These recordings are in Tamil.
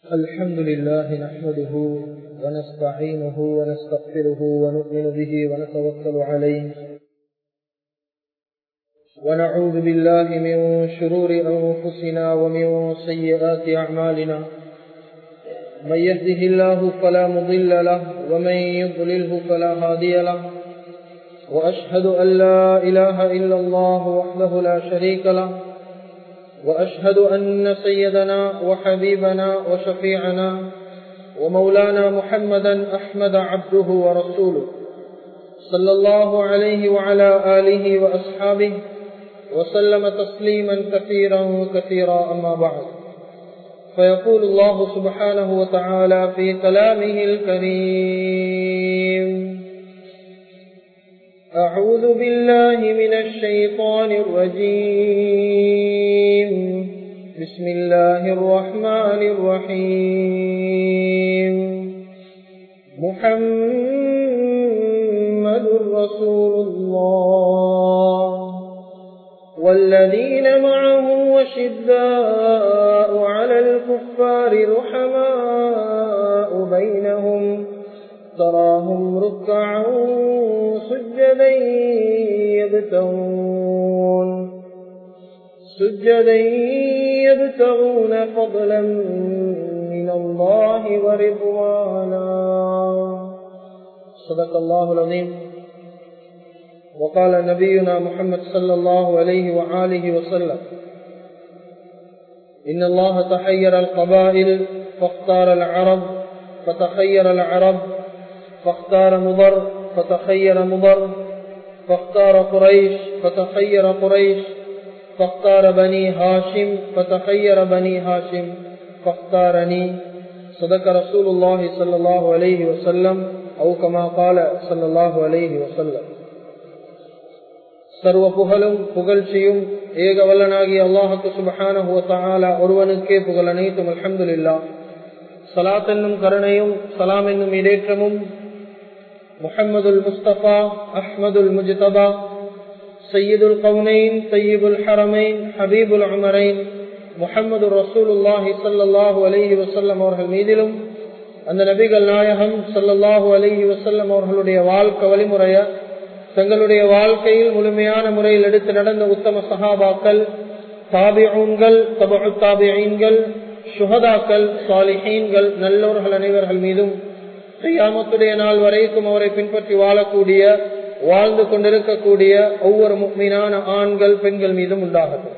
الحمد لله نحمده ونستعينه ونستغفره ونؤمن به ونتوكل عليه ونعوذ بالله من شرور أنفسنا ومن سيئات أعمالنا من يهده الله فلا مضل له ومن يضلله فلا هادي له وأشهد أن لا إله إلا الله وحده لا شريك له وأشهد أن سيدنا وحبيبنا وشفيعنا ومولانا محمدا أحمد عبده ورسوله صلى الله عليه وعلى آله وأصحابه وسلم تسليما كثيرا كثيرا أما بعد فيقول الله سبحانه وتعالى في كلامه الكريم أعوذ بالله من الشيطان الرجيم بسم الله الرحمن الرحيم محمد رسول الله والذين معه وشداء على الكفار رحماء بينهم تراهم ركعا سجدا يبتغون سجدا يبتغون فضلا من الله ورضوانا صدق الله العظيم وقال نبينا محمد صلى الله عليه وآله وسلم إن الله تحير القبائل فاختار العرب فتخير العرب فاختار مضر فتخير مضر فاختار قريش فتخير قريش فاختار بني هاشم فتخير بني هاشم فاختارني صدق رسول الله صلى الله عليه وسلم أو كما قال صلى الله عليه وسلم சர்வ புகழும் புகழ்ச்சியும் ஏக வல்லனாகிய அல்லாஹுக்கு சுபஹான ஒருவனுக்கே புகழ் அனைத்தும் அலமதுல்லா சலாத் என்னும் கருணையும் சலாம் என்னும் இடேற்றமும் முஹம்மதுல் முஸ்தபா அஹ்மதுல் முஜ்தபா சையீதுல் கவுனைன் சையீபுல் ஹரமைன் ஹபீபுல் அமரைன் முஹம்மது ரசூலுல்லாஹி சல்லாஹூ அலஹி வசல்லம் அவர்கள் மீதிலும் அந்த நபிகள் நாயகம் சல்லல்லாஹூ அலஹி வசல்லம் அவர்களுடைய வாழ்க்கை வழிமுறைய தங்களுடைய வாழ்க்கையில் முழுமையான முறையில் எடுத்து நடந்த உத்தம சஹாபாக்கள் தாபிஊன்கள் தபு தாபியீன்கள் சுகதாக்கள் சாலிஹீன்கள் நல்லோர்கள் அனைவர்கள் மீதும் கையாமத்துடைய நாள் வரைக்கும் அவரை பின்பற்றி வாழக்கூடிய வாழ்ந்து கொண்டிருக்கக்கூடிய ஒவ்வொரு மீனான ஆண்கள் பெண்கள் மீதும் உண்டாகட்டும்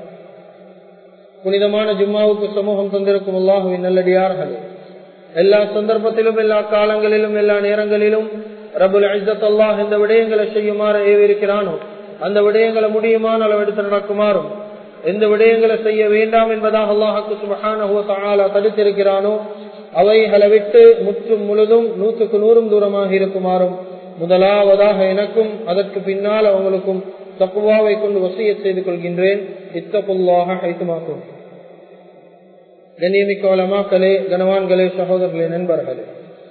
புனிதமான ஜும்மாவுக்கு சமூகம் தந்திருக்கும் அல்லாஹுவின் நல்லடியார்கள் எல்லா சந்தர்ப்பத்திலும் எல்லா காலங்களிலும் எல்லா நேரங்களிலும் ரபுல் ஐசத் அல்லாஹ் இந்த விடயங்களை செய்யுமாறு ஏவிருக்கிறானோ அந்த விடயங்களை முடியுமான அளவெடுத்து நடக்குமாறும் எந்த விடயங்களை செய்ய வேண்டாம் என்பதாக அல்லாஹுக்கு சுபஹான தடுத்திருக்கிறானோ அவைகளை விட்டு முற்றும் முழுதும் நூற்றுக்கு நூறும் தூரமாக இருக்குமாறும் முதலாவதாக எனக்கும் அதற்கு பின்னால் அவங்களுக்கும் தப்புவாவை கொண்டு வசிய செய்து கொள்கின்றேன் இத்தப்புல்லாக ஐத்துமாக்கும் கண்ணியமிக்க வளமாக்களே கனவான்களே சகோதரர்களே நண்பர்களே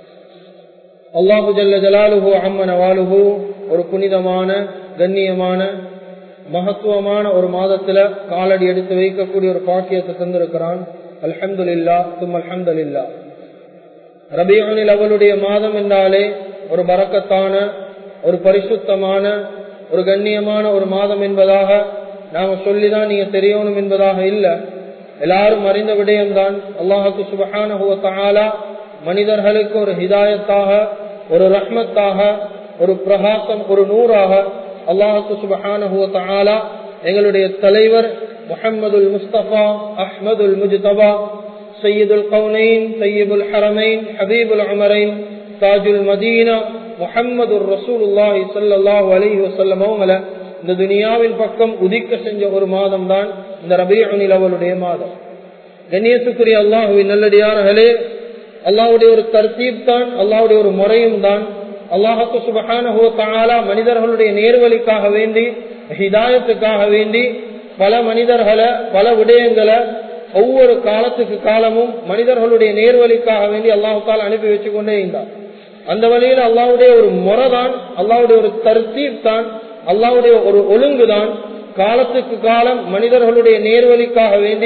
அல்லாஹு ஜல்ல ஜலாலுஹோ அம்மன வாலுஹோ ஒரு புனிதமான கண்ணியமான மகத்துவமான ஒரு மாதத்துல காலடி எடுத்து வைக்கக்கூடிய ஒரு பாக்கியத்தை தந்திருக்கிறான் அல்ஹம்துல்லா தும் அல்ஹம்துல்லா ரபியானில் அவளுடைய மாதம் என்றாலே ஒரு பறக்கத்தான ஒரு பரிசுத்தமான ஒரு கண்ணியமான ஒரு மாதம் என்பதாக நாம சொல்லிதான் நீங்க தெரியணும் என்பதாக இல்ல எல்லாரும் அறிந்த விடயம்தான் அல்லாஹுக்கு சுபஹான மனிதர்களுக்கு ஒரு ஹிதாயத்தாக ஒரு ரஹ்மத்தாக ஒரு பிரகாசம் ஒரு நூறாக அல்லாஹுக்கு சுபஹான எங்களுடைய தலைவர் முஹம்மதுல் முஸ்தபா அஹ்மதுல் முஜ்தபா சையீதுல் கவுனைன் சையீபுல் ஹரமைன் ஹபீபுல் அமரைன் தாஜுல் மதீனா முஹம்மது ரசூலுல்லாஹி சல்லாஹூ அலஹி வசல்லம் அவங்கள இந்த துனியாவின் பக்கம் உதிக்க செஞ்ச ஒரு மாதம் தான் இந்த ரபியுனில் அவளுடைய மாதம் கண்ணியத்துக்குரிய அல்லாஹுவின் நல்லடியார்களே அல்லாவுடைய ஒரு தர்த்தீப் தான் அல்லாவுடைய ஒரு முறையும் தான் அல்லாஹுக்கு சுபகான மனிதர்களுடைய நேர்வழிக்காக வேண்டி ஹிதாயத்துக்காக வேண்டி பல மனிதர்களை பல விடயங்களை ஒவ்வொரு காலத்துக்கு காலமும் மனிதர்களுடைய நேர்வழிக்காக வேண்டி அல்லாஹால அனுப்பி வச்சு கொண்டே இருந்தார் அந்த வழியில் அல்லாவுடைய ஒரு முறை தான் அல்லாவுடைய ஒரு தர்த்தீப் தான் அல்லாவுடைய ஒரு ஒழுங்கு தான் காலத்துக்கு காலம் மனிதர்களுடைய நேர்வழிக்காக வேண்டி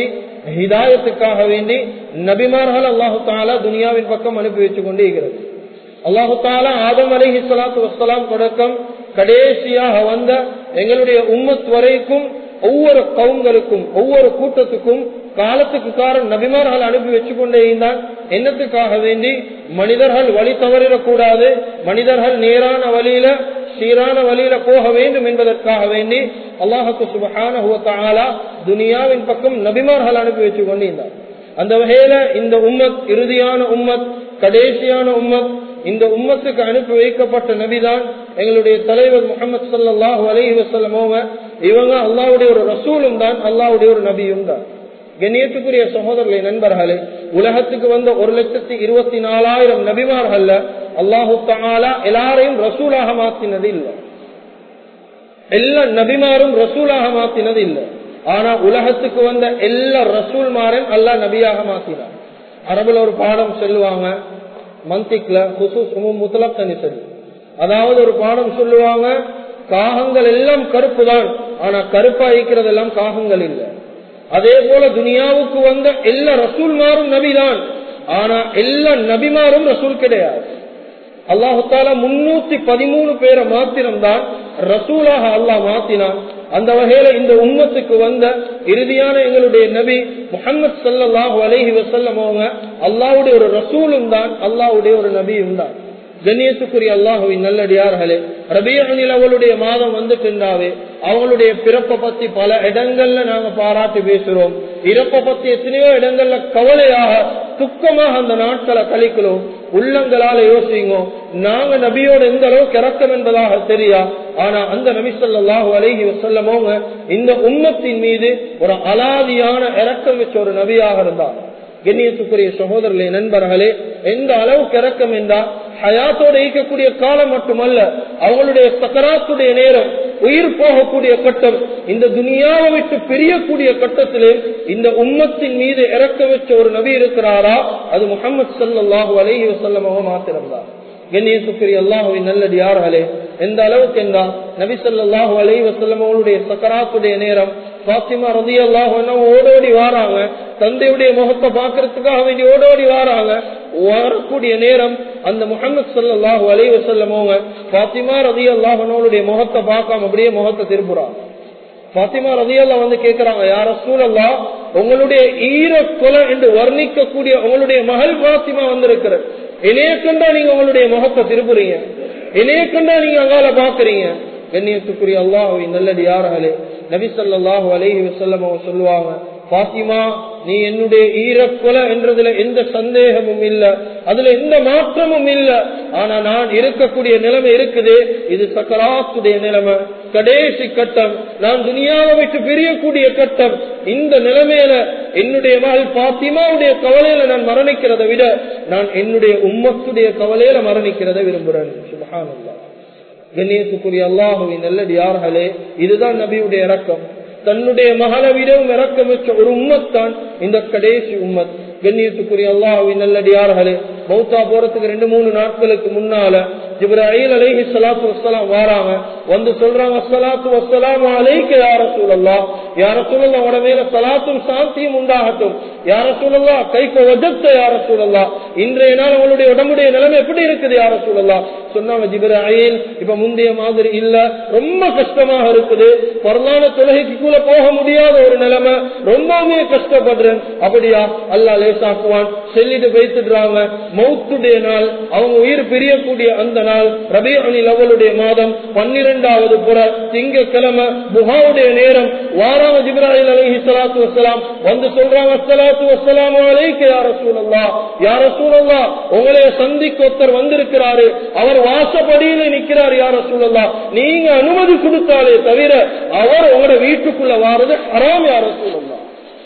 ஹிதாயத்துக்காக வேண்டி நபிமார்கள் அல்லாஹு தாலா துனியாவின் பக்கம் அனுப்பி வச்சு கொண்டே இருக்கிறது அல்லாஹு தாலா ஆதம் அலஹி சலாத்து வசலாம் தொடக்கம் கடைசியாக வந்த எங்களுடைய உம்மத் வரைக்கும் ஒவ்வொரு கவுங்களுக்கும் ஒவ்வொரு கூட்டத்துக்கும் காலத்துக்கு காரணம் நபிமார்கள் அனுப்பி வச்சு கொண்டே இருந்தான் என்னத்துக்காக வேண்டி மனிதர்கள் வழி தவறிடக்கூடாது மனிதர்கள் நேரான வழியில சீரான வழியில போக வேண்டும் என்பதற்காக வேண்டி அல்லாஹுக்கு சுபகான துனியாவின் பக்கம் நபிமார்கள் அனுப்பி வச்சு கொண்டிருந்தார் அந்த வகையில இந்த உம்மத் இறுதியான உம்மத் கடைசியான உம்மத் இந்த உம்மத்துக்கு அனுப்பி வைக்கப்பட்ட நபிதான் எங்களுடைய தலைவர் முகமது சல்லாஹூ அலஹி வசல்லமோவ இவங்க அல்லாவுடைய ஒரு ரசூலும் தான் அல்லாவுடைய ஒரு நபியும் தான் கண்ணியத்துக்குரிய சகோதரர்களை நண்பர்களே உலகத்துக்கு வந்த ஒரு லட்சத்தி இருபத்தி நாலாயிரம் நபிமார்கள் அல்லாஹு தாலா எல்லாரையும் ரசூலாக மாத்தினது இல்லை எல்லா நபிமாரும் ரசூலாக மாத்தினது இல்லை ஆனா உலகத்துக்கு வந்த எல்லா ரசூல்மாரையும் அல்லா நபியாக மாத்தினார் அரபுல ஒரு பாடம் சொல்லுவாங்க மந்திக்ல ஹுசூஸ் முத்தலக் தனிசரி அதாவது ஒரு பாடம் சொல்லுவாங்க காகங்கள் எல்லாம் கருப்பு தான் ஆனா கருப்பா இருக்கிறது எல்லாம் காகங்கள் இல்லை அதே போல துனியாவுக்கு வந்த எல்லா ரசூல்மாரும் நபிதான் ஆனா எல்லா நபிமாரும் ரசூல் கிடையாது அல்லாஹால முன்னூத்தி பதிமூணு பேரை மாத்திரம்தான் ரசூலாக அல்லாஹ் மாத்தினான் அந்த வகையில இந்த உம்மத்துக்கு வந்த இறுதியான எங்களுடைய நபி முகமது சல்லாஹூ அலஹி வசல்லம் அவங்க அல்லாவுடைய ஒரு ரசூலும் தான் அல்லாவுடைய ஒரு நபியும் தான் கண்ணியத்துக்குரிய அல்லாஹுவின் நல்லடியார்களே ரபியனில் அவளுடைய மாதம் வந்துட்டுண்டாவே அவங்களுடைய பிறப்பை பத்தி பல இடங்கள்ல நாங்க பாராட்டி பேசுறோம் இறப்பை பத்தி எத்தனையோ இடங்கள்ல கவலையாக துக்கமாக அந்த நாட்களை கழிக்கிறோம் உள்ளங்களால யோசிங்க நாங்க நபியோட எந்த அளவுக்கு இறக்கம் என்பதாக தெரியா ஆனா அந்த நபி சொல்லாஹு அலஹி வசல்லமோங்க இந்த உம்மத்தின் மீது ஒரு அலாதியான இறக்கம் வச்ச ஒரு நபியாக இருந்தார் கண்ணியத்துக்குரிய சகோதரர்களே நண்பர்களே எந்த அளவுக்கு இறக்கம் என்றா ஹயாத்தோட ஈக்கக்கூடிய காலம் மட்டுமல்ல அவங்களுடைய சக்கராத்துடைய நேரம் உயிர் போகக்கூடிய கட்டம் இந்த துனியாவை விட்டு பிரியக்கூடிய கட்டத்திலே இந்த உம்மத்தின் மீது இறக்க வச்ச ஒரு நபி இருக்கிறாரா அது முகமது சல்லாஹூ அலஹி வசல்லமாக மாத்திரம்தான் கண்ணியத்துக்குரிய அல்லாஹுவின் நல்லது யார்களே எந்த அளவுக்கு என்றா நபி சொல்லாஹு அலை வசல்லம் அவளுடைய சக்கராத்துடைய நேரம் பாத்திமா ரதி அல்லாஹ் ஓடோடி வாராங்க தந்தையுடைய முகத்தை பாக்குறதுக்காக வேண்டி ஓடோடி வாராங்க வரக்கூடிய நேரம் அந்த முகமது சல்லாஹூ அலை வசல்லம் அவங்க பாத்திமா ரதி அல்லாஹனுடைய முகத்தை பார்க்காம அப்படியே முகத்தை திருப்புறாங்க பாத்திமா ரதியல்லா வந்து கேக்குறாங்க யார சூழல்லா உங்களுடைய ஈர கொலை என்று வர்ணிக்கக்கூடிய உங்களுடைய மகள் பாத்திமா வந்திருக்கிறது இணைய கண்டா நீங்க உங்களுடைய முகத்தை திருப்புறீங்க இணைய கண்டா நீங்க அங்கால பாக்குறீங்க கண்ணியத்துக்குரிய அல்லாஹுவை நல்லது யார்களே நபி சொல்லாஹு அலஹி வசல்லம் அவங்க சொல்லுவாங்க பாத்திமா நீ என்னுடைய ஈரக்கொலை என்றதுல எந்த சந்தேகமும் இல்ல அதுல எந்த மாற்றமும் இல்ல ஆனா நான் இருக்கக்கூடிய நிலைமை இருக்குது இது சக்கராத்துடைய நிலைமை கடைசி கட்டம் நான் துனியாவை விட்டு பிரியக்கூடிய கட்டம் இந்த நிலைமையில என்னுடைய மகள் பாத்திமாவுடைய கவலையில நான் மரணிக்கிறதை விட நான் என்னுடைய உம்மத்துடைய கவலையில மரணிக்கிறதை விரும்புறேன் சுபகானல்லா கண்ணியத்துக்குரிய அல்லாஹுவின் நல்லது யார்களே இதுதான் நபியுடைய இறக்கம் தன்னுடைய மகளை விடவும் இறக்கம் வச்ச ஒரு உம்மத்தான் இந்த கடைசி உம்மத் கண்ணியத்துக்குரிய அல்லாஹுவின் நல்லடியார்களே மௌத்தா போறதுக்கு ரெண்டு மூணு நாட்களுக்கு முன்னால ஜிப்ராஹில் அலைஹி சலாத்து வசலாம் வாராங்க வந்து சொல்றாங்க அஸ்ஸலாத்து வஸ்ஸலாமு அலைக்க யா ரசூலல்லாஹ் யா ரசூலல்லாஹ் உட மேல சலாத்தும் சாந்தியும் உண்டாகட்டும் யா ரசூலல்லாஹ் கைக்கு வஜத்த யா ரசூலல்லாஹ் இன்றைய நாள் உங்களுடைய உடம்புடைய நிலைமை எப்படி இருக்குது யா ரசூலல்லாஹ் சொன்னாங்க ஜிப்ராஹில் இப்ப முந்தைய மாதிரி இல்ல ரொம்ப கஷ்டமாக இருக்குது பரலான தொழுகைக்கு கூட போக முடியாத ஒரு நிலைமை ரொம்பவுமே கஷ்டப்படுறேன் அப்படியா அல்லா லேசாக்குவான் சொல்லிட்டு வைத்துடுறாங்க மௌத்துடைய நாள் அவங்க உயிர் பிரியக்கூடிய அந்த நாள் ரபி அணில் அவளுடைய மாதம் பன்னிரெண்டாவது புற திங்கக்கிழமை புகாவுடைய நேரம் வாராம ஜிப்ராஹில் அலஹி சலாத்து வசலாம் வந்து சொல்றாங்க அஸ்ஸலாத்து வசலாம் அலைக்கு யார சூழல்லா யார சூழல்லா உங்களைய சந்திக்க ஒருத்தர் வந்திருக்கிறாரு அவர் வாசப்படியில நிக்கிறார் யார சூழல்லா நீங்க அனுமதி கொடுத்தாலே தவிர அவர் உங்களோட வீட்டுக்குள்ள வாரது ஹராம் யார சூழல்லா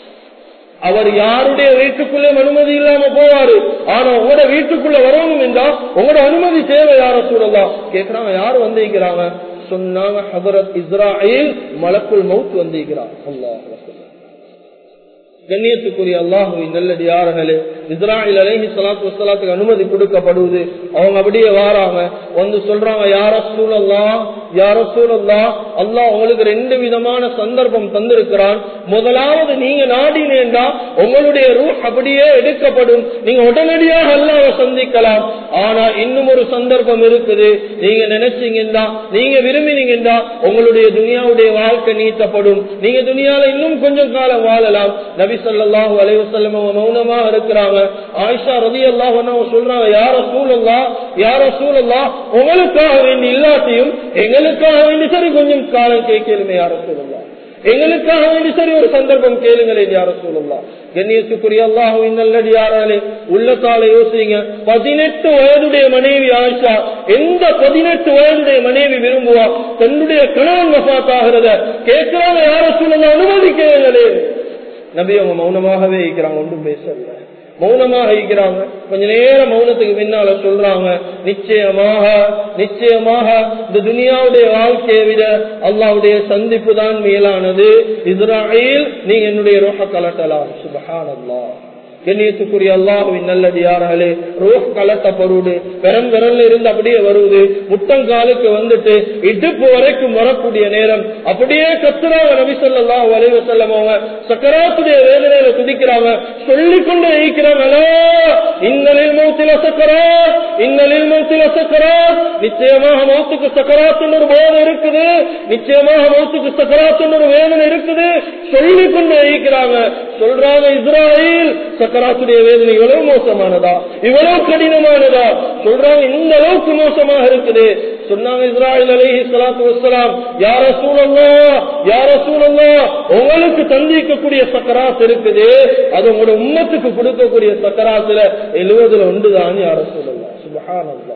அவர் யாருடைய வீட்டுக்குள்ளே அனுமதி இல்லாம போவாரு ஆனா உங்களோட வீட்டுக்குள்ள வரணும் என்றா உங்களோட அனுமதி தேவை யார சூழலாம் கேக்குறாங்க யாரு வந்திருக்கிறாங்க சொன்னாங்க ஹபரத் இஸ்ராயில் மலக்குள் மவுத் வந்திருக்கிறார் அல்லாஹ் கண்ணியத்துக்குரிய அல்லாஹுவின் நல்லது யார்களே இஸ்ராயில் அலைஹி சலாத்து வசலாத்துக்கு அனுமதி கொடுக்கப்படுவது அவங்க அப்படியே வாராங்க வந்து சொல்றாங்க யார சூழல்லா யார சூழல்லா அல்லாஹ் உங்களுக்கு ரெண்டு விதமான சந்தர்ப்பம் தந்திருக்கிறான் முதலாவது நீங்க நாடினேண்டா உங்களுடைய ரூ அப்படியே எடுக்கப்படும் நீங்க உடனடியாக அல்லாஹ் சந்திக்கலாம் ஆனா இன்னும் ஒரு சந்தர்ப்பம் இருக்குது நீங்க நினைச்சீங்கன்னா நீங்க விரும்பினீங்கன்னா உங்களுடைய துனியாவுடைய வாழ்க்கை நீட்டப்படும் நீங்க துனியால இன்னும் கொஞ்சம் காலம் வாழலாம் நபி சொல்லாஹு அலைவசல்லம் மௌனமா இருக்கிறாங்க ஆயிஷா ரதி அல்லாஹ் சொல்றாங்க யார சூழல்லா யார சூழல்லா உங்களுக்காக வேண்டி இல்லாட்டியும் எங்களுக்காக வேண்டி சரி கொஞ்சம் காலம் கேட்கலுமே யார சூழல்லா எங்களுக்காக வேண்டி சரி ஒரு சந்தர்ப்பம் கேளுங்களேன் யார சூழல்லா கண்ணியத்துக்குரிய அல்லாஹுவின் நல்லடி யாராலே உள்ளத்தால யோசிங்க பதினெட்டு வயதுடைய மனைவி ஆயிஷா எந்த பதினெட்டு வயதுடைய மனைவி விரும்புவா தன்னுடைய கணவன் மசாத்தாகிறத கேட்கிறாங்க யார சூழல்லா அனுமதிக்கிறீங்களே நபி அவங்க மௌனமாகவே இருக்கிறாங்க ஒன்றும் பேசல மௌனமாக இருக்கிறாங்க கொஞ்ச நேரம் மௌனத்துக்கு பின்னால சொல்றாங்க நிச்சயமாக நிச்சயமாக இந்த துனியாவுடைய வாழ்க்கையை விட அல்லாவுடைய சந்திப்பு தான் மேலானது இஸ்ராயில் நீங்க என்னுடைய ரோஹ கலட்டலாம் சுபஹான் அல்லா கண்ணியத்துக்குரிய அல்லாஹுவின் நல்லடியார்களே ரோஹ் கலட்ட பொருடு பெரும் விரல்ல இருந்து அப்படியே வருவது முட்டங்காலுக்கு வந்துட்டு இடுப்பு வரைக்கும் வரக்கூடிய நேரம் அப்படியே கத்துறாங்க நபி சொல்லலாம் வளைவு செல்லமவங்க சக்கராத்துடைய வேதனையில துடிக்கிறாங்க சொல்லிக் கொண்டு இருக்கிறாங்களோ இன்னலில் மௌத்தில சக்கரா இன்னலில் மௌத்தில சக்கரா நிச்சயமாக மௌத்துக்கு சக்கராத்துன்னு ஒரு போதை இருக்குது நிச்சயமாக மௌத்துக்கு சக்கராத்துன்னு ஒரு வேதனை இருக்குது சொல்லிக் கொண்டு இருக்கிறாங்க சொல்றாங்க இஸ்ராயில் சக்கராத்துடைய வேதனை இவ்வளவு மோசமானதா இவ்வளவு கடினமானதா சொல்றாங்க இந்த அளவுக்கு மோசமாக இருக்குது சொன்னாங்க இஸ்ராயல் அலிஹி சலாத்து வசலாம் யார சூழல்லா யார சூழல்லா உங்களுக்கு தந்திக்கக்கூடிய சக்கராத் இருக்குது அது உங்களோட உம்மத்துக்கு கொடுக்கக்கூடிய சக்கராத்துல எழுவதுல ஒன்றுதான் யார சூழல்லா சுபஹானல்லா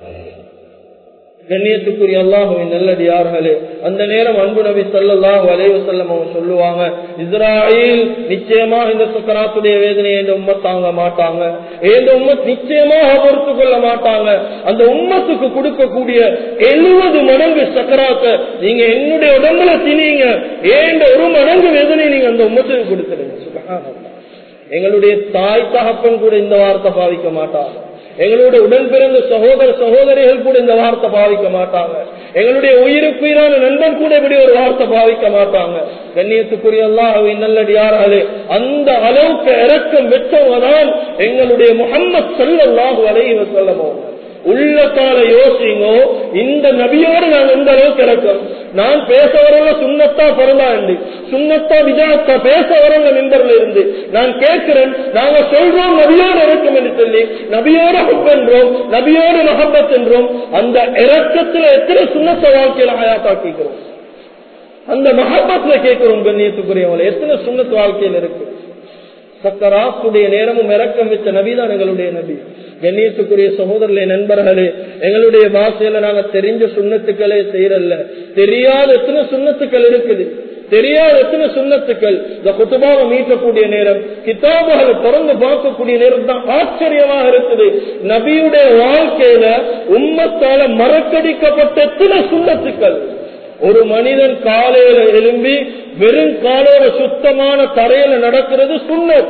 கண்ணியத்துக்குரிய அல்லாஹுவின் நல்லடியார்களே அந்த நேரம் அன்பு நபி சல்லாஹ் வலைவு செல்லம் அவங்க சொல்லுவாங்க இஸ்ராயில் நிச்சயமா இந்த சுக்கராத்துடைய வேதனையை இந்த உம்மத் தாங்க மாட்டாங்க இந்த உம்மத் நிச்சயமாக பொறுத்து கொள்ள மாட்டாங்க அந்த உம்மத்துக்கு கொடுக்கக்கூடிய எழுபது மடங்கு சக்கராத்த நீங்க என்னுடைய உடம்புல திணிங்க ஏண்ட ஒரு மடங்கு வேதனை நீங்க அந்த உம்மத்துக்கு கொடுத்துடுங்க சுபஹானல்லாஹ் எங்களுடைய தாய் தகப்பன் கூட இந்த வார்த்தை பாவிக்க மாட்டாங்க எங்களுடைய உடன் பிறந்த சகோதர சகோதரிகள் கூட இந்த வார்த்தை பாவிக்க மாட்டாங்க எங்களுடைய உயிருக்குயிரான நண்பன் கூட இப்படி ஒரு வார்த்தை பாவிக்க மாட்டாங்க கண்ணியத்துக்குரிய அல்லாஹ் நல்லடியாராலே அந்த அளவுக்கு இறக்கம் பெற்றவங்க தான் எங்களுடைய முகம்மது சல்லாஹூ அலைவ சொல்லமோங்க உள்ளத்தால யோசிங்கோ இந்த நபியோடு நான் எந்த அளவுக்கு இறக்கம் நான் பேச வரல சுண்ணத்தா பரலாண்டு சுண்ணத்தா விஜாத்தா பேச வரல மின்பர்ல இருந்து நான் கேட்கிறேன் நாங்க சொல்றோம் நபியோடு இறக்கம் என்று சொல்லி நபியோட ஹுப் என்றோம் நபியோட மஹபத் என்றோம் அந்த இறக்கத்துல எத்தனை சுண்ணத்த வாழ்க்கையில ஹயாத்தாக்கிக்கிறோம் அந்த மஹபத்ல கேட்கிறோம் கண்ணியத்துக்குரியவங்களை எத்தனை சுண்ணத்து வாழ்க்கையில் இருக்கு சக்கராத்துடைய நேரமும் இறக்கம் வச்ச நபிதான் எங்களுடைய நபி கண்ணியத்துக்குரிய சகோதரர்களே நண்பர்களே எங்களுடைய பாஷையில நாங்க தெரிஞ்ச சுண்ணத்துக்களே செய்யறல்ல தெரியாத எத்தனை சுண்ணத்துக்கள் இருக்குது தெரியாத எத்தனை சுண்ணத்துக்கள் இந்த குத்துபாவை மீட்டக்கூடிய நேரம் கிதாபுகளை திறந்து பார்க்கக்கூடிய நேரம் தான் ஆச்சரியமாக இருக்குது நபியுடைய வாழ்க்கையில உம்மத்தால மறக்கடிக்கப்பட்ட எத்தனை சுண்ணத்துக்கள் ஒரு மனிதன் காலையில எழும்பி வெறும் காலோட சுத்தமான தரையில நடக்கிறது சுண்ணத்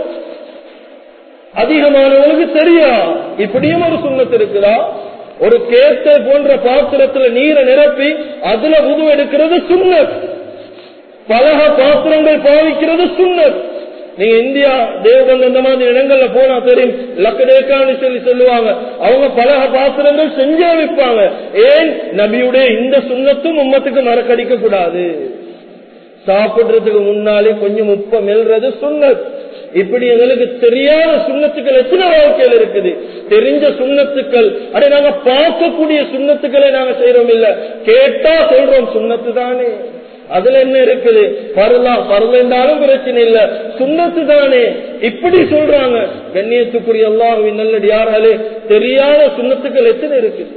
அதிகமானவங்களுக்கு தெரியா இப்படியும் ஒரு சுண்ணத்து இருக்குதா ஒரு கேத்தை போன்ற பாத்திரத்துல நீரை நிரப்பி அதுல உது எடுக்கிறது சுண்ணத் பலக பாத்திரங்கள் பாவிக்கிறது சுண்ணத் நீங்க இந்தியா தேவபந்த் இந்த மாதிரி இடங்கள்ல போனா தெரியும் லக்கடேக்கான்னு சொல்லி சொல்லுவாங்க அவங்க பலக பாத்திரங்கள் செஞ்சே வைப்பாங்க ஏன் நபியுடைய இந்த சுண்ணத்தும் உம்மத்துக்கு மறக்கடிக்க கூடாது சாப்பிடுறதுக்கு முன்னாலே கொஞ்சம் உப்ப மெல்றது சுண்ணத் இப்படி எங்களுக்கு தெரியாத சுண்ணத்துக்கள் எத்தனை வாழ்க்கையில் இருக்குது தெரிஞ்ச சுண்ணத்துக்கள் அடே நாங்க பார்க்கக்கூடிய சுண்ணத்துக்களை நாங்க செய்யறோம் இல்ல கேட்டா சொல்றோம் சுண்ணத்து தானே அதுல என்ன இருக்குது பருளா பருளாலும் பிரச்சனை இல்ல சுண்ணத்து தானே இப்படி சொல்றாங்க கண்ணியத்துக்குரிய அல்லாஹுவின் நல்லடியாராலே தெரியாத சுண்ணத்துக்கள் எத்தனை இருக்குது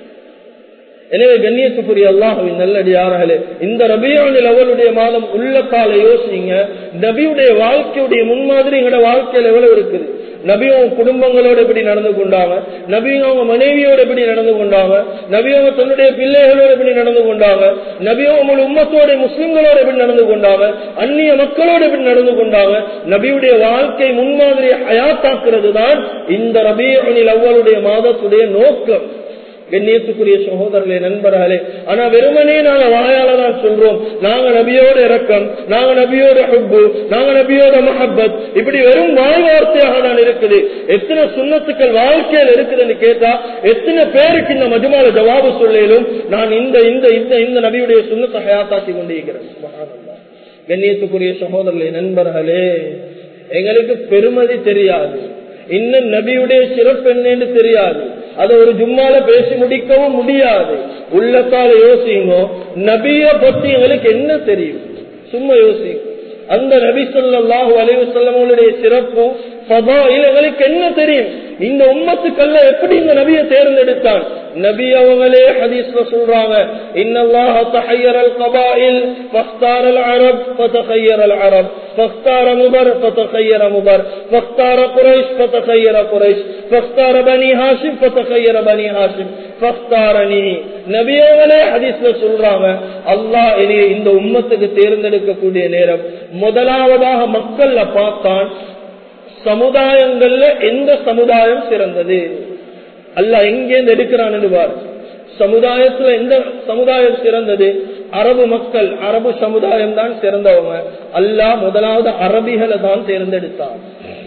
எனவே கண்ணியத்துக்குரிய அல்லாஹுவின் நல்லடியார்களே இந்த ரபியானில் அவளுடைய மாதம் உள்ள கால யோசிங்க நபியுடைய வாழ்க்கையுடைய முன்மாதிரி எங்களோட வாழ்க்கையில எவ்வளவு இருக்குது நபியும் குடும்பங்களோட எப்படி நடந்து கொண்டாங்க நபியும் அவங்க மனைவியோட எப்படி நடந்து கொண்டாங்க நபியவங்க தன்னுடைய பிள்ளைகளோட எப்படி நடந்து கொண்டாங்க நபியும் அவங்க உம்மத்தோட முஸ்லிம்களோட எப்படி நடந்து கொண்டாங்க அந்நிய மக்களோட எப்படி நடந்து கொண்டாங்க நபியுடைய வாழ்க்கை முன்மாதிரியை அயாத்தாக்குறது தான் இந்த ரபியனில் அவ்வளுடைய மாதத்துடைய நோக்கம் கண்ணியத்துக்குரிய சகோதரர்களே நண்பர்களே ஆனா வெறுமனே நாங்க வாயால தான் சொல்றோம் நாங்க நபியோட இறக்கம் நாங்க நபியோட ஹுப்பு நாங்க நபியோட மஹப்பத் இப்படி வெறும் வாய் வார்த்தையாக தான் இருக்குது எத்தனை சுண்ணத்துக்கள் வாழ்க்கையில் இருக்குதுன்னு கேட்டா எத்தனை பேருக்கு இந்த மஜுமால ஜவாபு சொல்லும் நான் இந்த இந்த இந்த இந்த நபியுடைய சுண்ணத்தை ஹயாத்தாக்கி கொண்டிருக்கிறேன் சுப்ஹானல்லாஹ். கண்ணியத்துக்குரிய சகோதரர்களே நண்பர்களே எங்களுக்கு பெருமதி தெரியாது இன்னும் நபியுடைய சிறப்பு என்னன்னு தெரியாது அதை ஒரு ஜும்மால பேசி முடிக்கவும் முடியாது உள்ளத்தால யோசிங்க நபிய பத்தி எங்களுக்கு என்ன தெரியும் சும்மா யோசிங்க அந்த நபி சொல்லாஹு அலைவு செல்லமோளுடைய சிறப்பு பதாயில் எங்களுக்கு என்ன தெரியும் இந்த உம்மத்துக்கல்ல எப்படி இந்த நபியை தேர்ந்தெடுத்தான் நபி அவங்களே ஹதீஸ்ல சொல்றாங்க இன்னல்லாஹ தஹய்யரல் கபாயில் ஃபஸ்தாரல் அரப் ஃபதஹய்யரல் அரப் فاختار مبر فتخير مبر فاختار قريش فتخير قريش فاختار بني هاشم فتخير بني هاشم فاختارني நபியவங்களே ஹதீஸ்ல சொல்றாங்க அல்லாஹ் என்னைய இந்த உம்மத்துக்கு தேர்ந்தெடுக்கக்கூடிய நேரம் முதலாவதாக மக்கள்ல பார்த்தான் சமுதாயங்கள்ல எந்த சமுதாயம் சிறந்தது அல்லாஹ் எங்கேருந்து எடுக்கிறான்னு பாரு சமுதாயத்துல எந்த சமுதாயம் சிறந்தது அரபு மக்கள் அரபு சமுதாயம் தான் சிறந்தவங்க அல்லாஹ் முதலாவது அரபிகளை தான் தேர்ந்தெடுத்தார்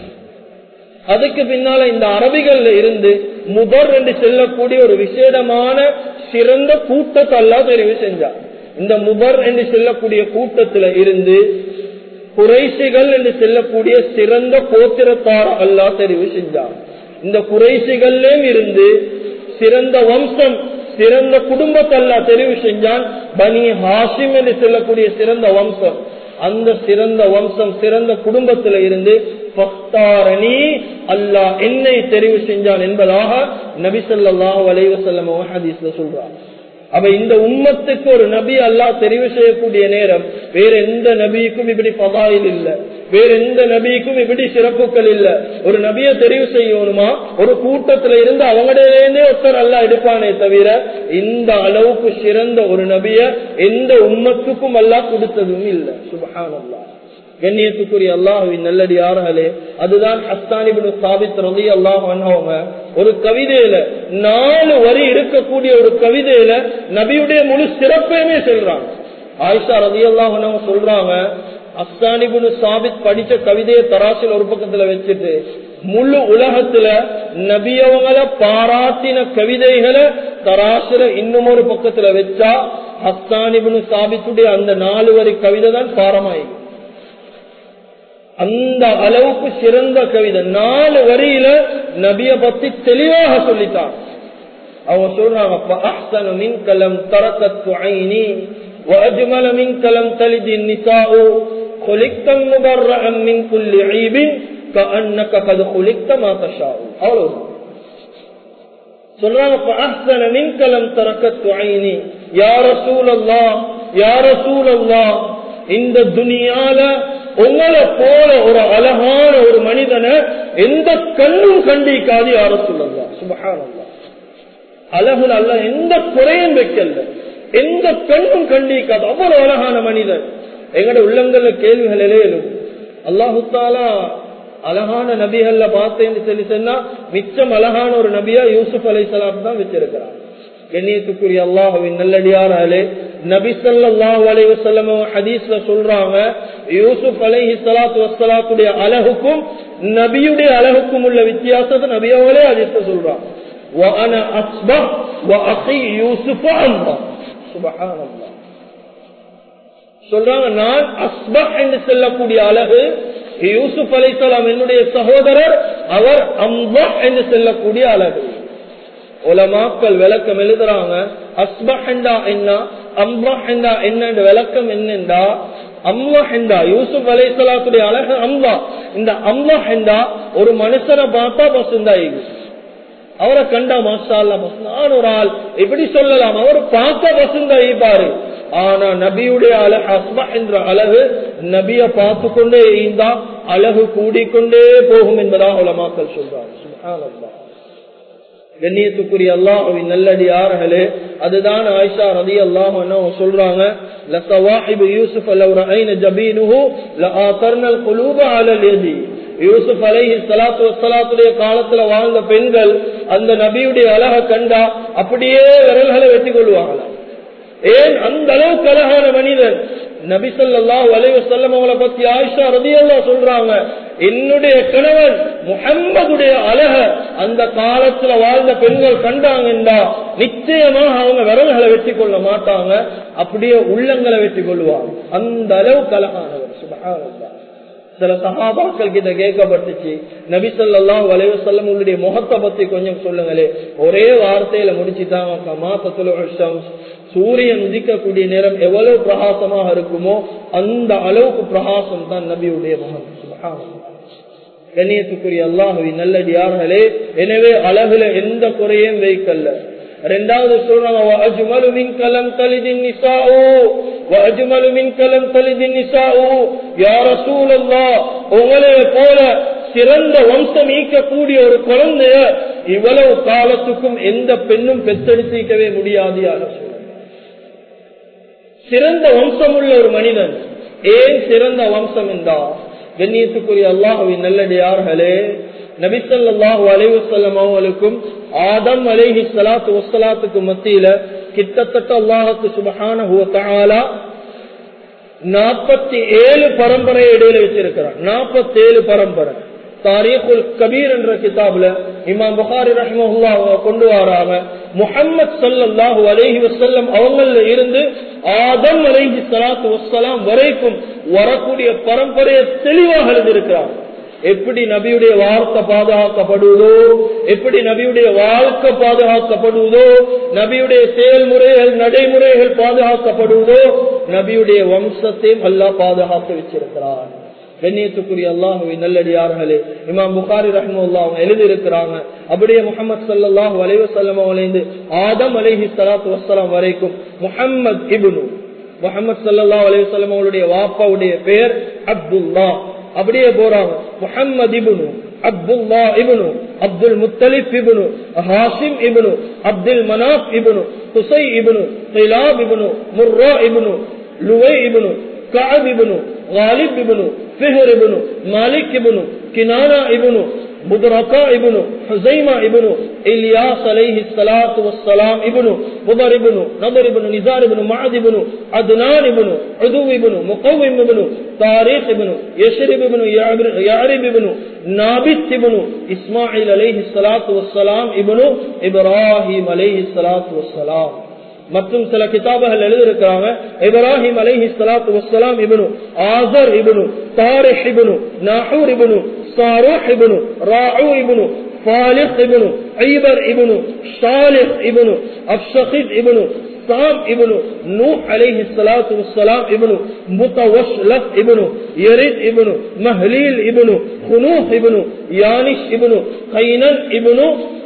அதுக்கு பின்னால இந்த அரபிகள்ல இருந்து முதல் என்று செல்லக்கூடிய ஒரு விசேடமான சிறந்த கூட்டத்தை அல்லாஹ் தெரிவு செஞ்சார் இந்த முபர் என்று செல்லக்கூடிய கூட்டத்துல இருந்து குறைசிகள் என்று செல்லக்கூடிய சிறந்த கோத்திரத்தார அல்லாஹ் தெரிவு செஞ்சார் இந்த குறைசிகள்லயும் இருந்து சிறந்த வம்சம் சிறந்த குடும்பத்தை அல்லாஹ் தெரிவு செஞ்சான் பனி ஹாஷிம் என்று செல்லக்கூடிய சிறந்த வம்சம் அந்த சிறந்த வம்சம் சிறந்த குடும்பத்தில இருந்து பக்தாரணி அல்லாஹ் என்னை தெரிவு செஞ்சான் என்பதாக நபிசல்லாஹு அலைவசல்லம் ஹதீஸ்ல சொல்றார் அப்ப இந்த உம்மத்துக்கு ஒரு நபி அல்லாஹ் தெரிவு செய்யக்கூடிய நேரம் வேற எந்த நபிக்கும் இப்படி பதாயில் இல்ல வேற எந்த நபிக்கும் இப்படி சிறப்புகள் இல்ல ஒரு நபியை தெரிவு செய்யணுமா ஒரு கூட்டத்துல இருந்து அவங்களிடே ஒருத்தர் அல்லாஹ் எடுப்பானே தவிர இந்த அளவுக்கு சிறந்த ஒரு நபிய எந்த உம்மத்துக்கும் அல்லாஹ் கொடுத்ததும் இல்லை சுபஹானல்லாஹ் கண்ணியத்துக்குரிய அல்லாஹுவின் நல்லடியார்களே அதுதான் ஹஸ்தானிபின் சாபித் ரதி அல்லாஹ் அவங்க ஒரு கவிதையில நாலு வரி இருக்கக்கூடிய ஒரு கவிதையில நபியுடைய முழு சிறப்பையுமே சொல்றாங்க ஆயிஷா ரதி அல்லாஹ் சொல்றாங்க அஸ்தானிபுனு சாபித் படிச்ச கவிதையை தராசில் ஒரு பக்கத்துல வச்சுட்டு முழு உலகத்துல நபியவங்களை பாராட்டின கவிதைகளை தராசில இன்னும் ஒரு பக்கத்துல வச்சா ஹஸ்தானிபுனு சாபித்துடைய அந்த நாலு வரி கவிதை தான் பாரமாயிருக்கு அந்த அளவுக்கு சிறந்த கவிதை நாலு வரியில நபிய பத்தி தெளிவாக சொல்லிட்டான் அவங்க சொல்றாங்க மின் கலம் தரக்கத்து ஐனி وأجمل منك لم تلد النساء خلقت مبرأ من كل عيب كأنك قد خلقت ما تشاء அவ்வளவு சொல்றாங்க فأحسن منك لم تركت عيني يا رسول الله يا رسول الله இந்த துனியால உங்களை போல ஒரு அழகான ஒரு மனிதனை எந்த கண்ணும் கண்டிக்காது யார சொல்லலாம் சுபகானல்லா அழகுல அல்ல எந்த குறையும் வைக்கல எந்த கண்ணும் கண்டிக்காது அவ்வளவு அழகான மனிதன் எங்கட உள்ளங்கள்ல கேள்விகள் எழுதும் அல்லாஹு தாலா அழகான நபிகள்ல பார்த்தேன்னு சொல்லி சொன்னா மிச்சம் அழகான ஒரு நபியா யூசுப் அலை சலாம் தான் வச்சிருக்கிறார் கண்ணியத்துக்குரிய அல்லாஹுவின் நல்லடியாராலே நபி சல்லாஹூ அலை வசல்லம் ஹதீஸ்ல சொல்றாங்க யூசுப் அலைஹி சலாத்து வசலாத்துடைய அழகுக்கும் நபியுடைய அழகுக்கும் உள்ள வித்தியாசத்தை நபியாவலே ஹதீஸ்ல சொல்றாங்க وأنا أصبح وأخي يوسف أمضى سبحان الله சொல்றாங்க நான் அஸ்பஹ் என்று சொல்லக்கூடிய அழகு யூசுப் அலைசலாம் என்னுடைய சகோதரர் அவர் அம்பா என்று சொல்லக்கூடிய அழகு உலமாக்கள் விளக்கம் எழுதுறாங்க அஸ்பஹெண்டா என்ன அம்பாஹெண்டா என்ன விளக்கம் என்னென்றா அம்மாஹெண்டா யூசுப் அலைசலாத்துடைய அழகு அம்பா இந்த அம்மாஹெண்டா ஒரு மனுஷனை பார்த்தா பசுந்தாயி அவரை கண்டா மாஷா நான் ஒரு ஆள் எப்படி சொல்லலாம் அவர் பார்க்க பசுந்தாயி பாரு ஆனா நபியுடைய அழகு அஸ்பா என்ற அழகு நபிய பார்த்து கொண்டே இருந்தா அழகு கூடிக்கொண்டே போகும் என்பதாக உலமாக்கள் சொல்றாங்க கண்ணியத்துக்குரிய அல்லாஹுவின் நல்லடியார்களே அதுதான் ஆயிஷா ரதி அல்லாஹ் சொல்றாங்க லசவாஹிபு யூசுப் அல்லவர் ஐன ஜபீனுஹு லஆதர்னல் குலூப அலல் யதி யூசுப் அலைஹி ஸலாத்து வஸ்ஸலாத்துடைய காலத்துல வாழ்ந்த பெண்கள் அந்த நபியுடைய அழக கண்டா அப்படியே விரல்களை வெட்டி கொள்வாங்களாம் ஏன் அந்த அளவுக்கு அழகான மனிதன் நபி ஸல்லல்லாஹு அலைஹி வஸல்லம் அவங்கள பத்தி ஆயிஷா ரலியல்லாஹு சொல்றாங்க என்னுடைய கணவன் முஹம்மதுடைய அழக அந்த காலத்துல வாழ்ந்த பெண்கள் கண்டாங்கண்டா நிச்சயமாக அவங்க விரல்களை வெட்டி கொள்ள மாட்டாங்க அப்படியே உள்ளங்களை வெட்டி கொள்வாங்க அந்த அளவுக்கு அழகானவர் சுபஹானல்லாஹ் சில சகாபாக்கள் கிட்ட கேட்கப்பட்டுச்சு நபி சொல்லாஹ் வலைவசல்லம் உங்களுடைய முகத்தை பத்தி கொஞ்சம் சொல்லுங்களே ஒரே வார்த்தையில முடிச்சுட்டாங்க கமாத்தத்துல சூரியன் உதிக்கக்கூடிய நேரம் எவ்வளவு பிரகாசமாக இருக்குமோ அந்த அளவுக்கு பிரகாசம் தான் நபியுடைய முகம் சுபஹானல்லாஹ். கண்ணியத்துக்குரிய அல்லாஹுவின் நல்லடியார்களே எனவே அழகுல எந்த குறையும் வைக்கல்ல ரெண்டாவது சொல்றாங்க وَأَجْمَلُ مِنْكَ لَمْ تَلِدِ النِّسَاءُ وَأَجْمَلُ مِنْكَ لَمْ تَلِدِ النِّسَاءُ يَا رَسُولَ اللَّهِ உங்களை போல சிறந்த வம்சம் ஈக்கக்கூடிய ஒரு குழந்தைய இவ்வளவு காலத்துக்கும் எந்த பெண்ணும் பெத்தெடுத்திக்கவே முடியாது யார சிறந்த வம்சம் உள்ள ஒரு மனிதன் ஏன் சிறந்த வம்சம் என்றா கண்ணியத்துக்குரிய அல்லாஹுவின் நல்லடியார்களே நபிசல்லாஹு அலைவசல்லம் அவர்களுக்கும் ஆதம் அலைஹி சலாத்து வசலாத்துக்கு மத்தியில கிட்டத்தட்ட அல்லாஹுக்கு சுபஹான நாற்பத்தி ஏழு பரம்பரை இடையில வச்சிருக்கிறார் நாற்பத்தி ஏழு பரம்பரை தாரீகுல் கபீர் என்ற கிதாப்ல இமாம் புகாரி ரஹ்மஹுல்லா கொண்டு வராங்க முஹம்மத் சல்லல்லாஹு அலைஹி வஸல்லம் அவங்கள இருந்து ஆதம் அலைஹி ஸலாத்து வஸ்ஸலாம் வரைக்கும் வரக்கூடிய பரம்பரையை தெளிவாக எழுதியிருக்கிறாங்க எப்படி நபியுடைய வார்த்தை பாதுகாக்கப்படுவதோ எப்படி நபியுடைய வாழ்க்கை பாதுகாக்கப்படுவதோ நபியுடைய செயல்முறைகள் நடைமுறைகள் பாதுகாக்கப்படுவதோ நபியுடைய வம்சத்தையும் அல்லாஹ் பாதுகாத்து வச்சிருக்கிறார் கண்ணியத்துக்குரிய அல்லாஹுவை நல்லடியார்களே இமாம் புகாரி ரஹ்முல்லா அவங்க எழுதியிருக்கிறாங்க அப்படியே முகமது சல்லாஹூ அலைவசல்லம் அவளைந்து ஆதம் அலைஹி சலாத்து வசலாம் வரைக்கும் முஹம்மத் இபுனு முகமது சல்லா அலைவசல்லம் அவளுடைய வாப்பாவுடைய பெயர் அப்துல்லா அப்படியே போறாங்க முஹம்மது இபுனு அப்துல்லா இபுனு அப்துல் முத்தலிப் இபுனு ஹாசிம் இபுனு அப்துல் மனாப் இபுனு குசை இபுனு கைலாப் இபுனு முர்ரா இபுனு லுவை இபுனு كعب ابن غالب ابن فهر ابن مالك ابن كنانة ابن مدركة ابن حزيمة ابن إلياس عليه الصلاة والسلام ابن مضر ابن نضر ابن نزار ابن معد ابن عدنان ابن عدو ابن مقوم ابن تاريخ ابن يشرب ابن يعرب ابن نابت ابن إسماعيل عليه الصلاة والسلام ابن إبراهيم عليه الصلاة والسلام மற்றும் சில கிதாபுகள் எழுதியிருக்கிறாங்க இப்ராஹிம் அலைஹி சலாத்து வசலாம் இபனு ஆசர் இபனு தாரிஹ் இபனு நஹூர் இபனு சாரூஹ் இபனு ராஉ இபனு ஃபாலிஹ் இபனு ஐபர் இபனு ஷாலிஹ் இபனு அப்ஷகித் இபனு சாம் இபனு நூஹ் அலைஹி ஸலாத்து வஸ்ஸலாம் இபனு முத்தவஷ்லஃப் இபனு யரித் இபனு மஹ்லீல் இபனு குனூஹ் இபனு யானிஷ் இபனு கைனன் இபனு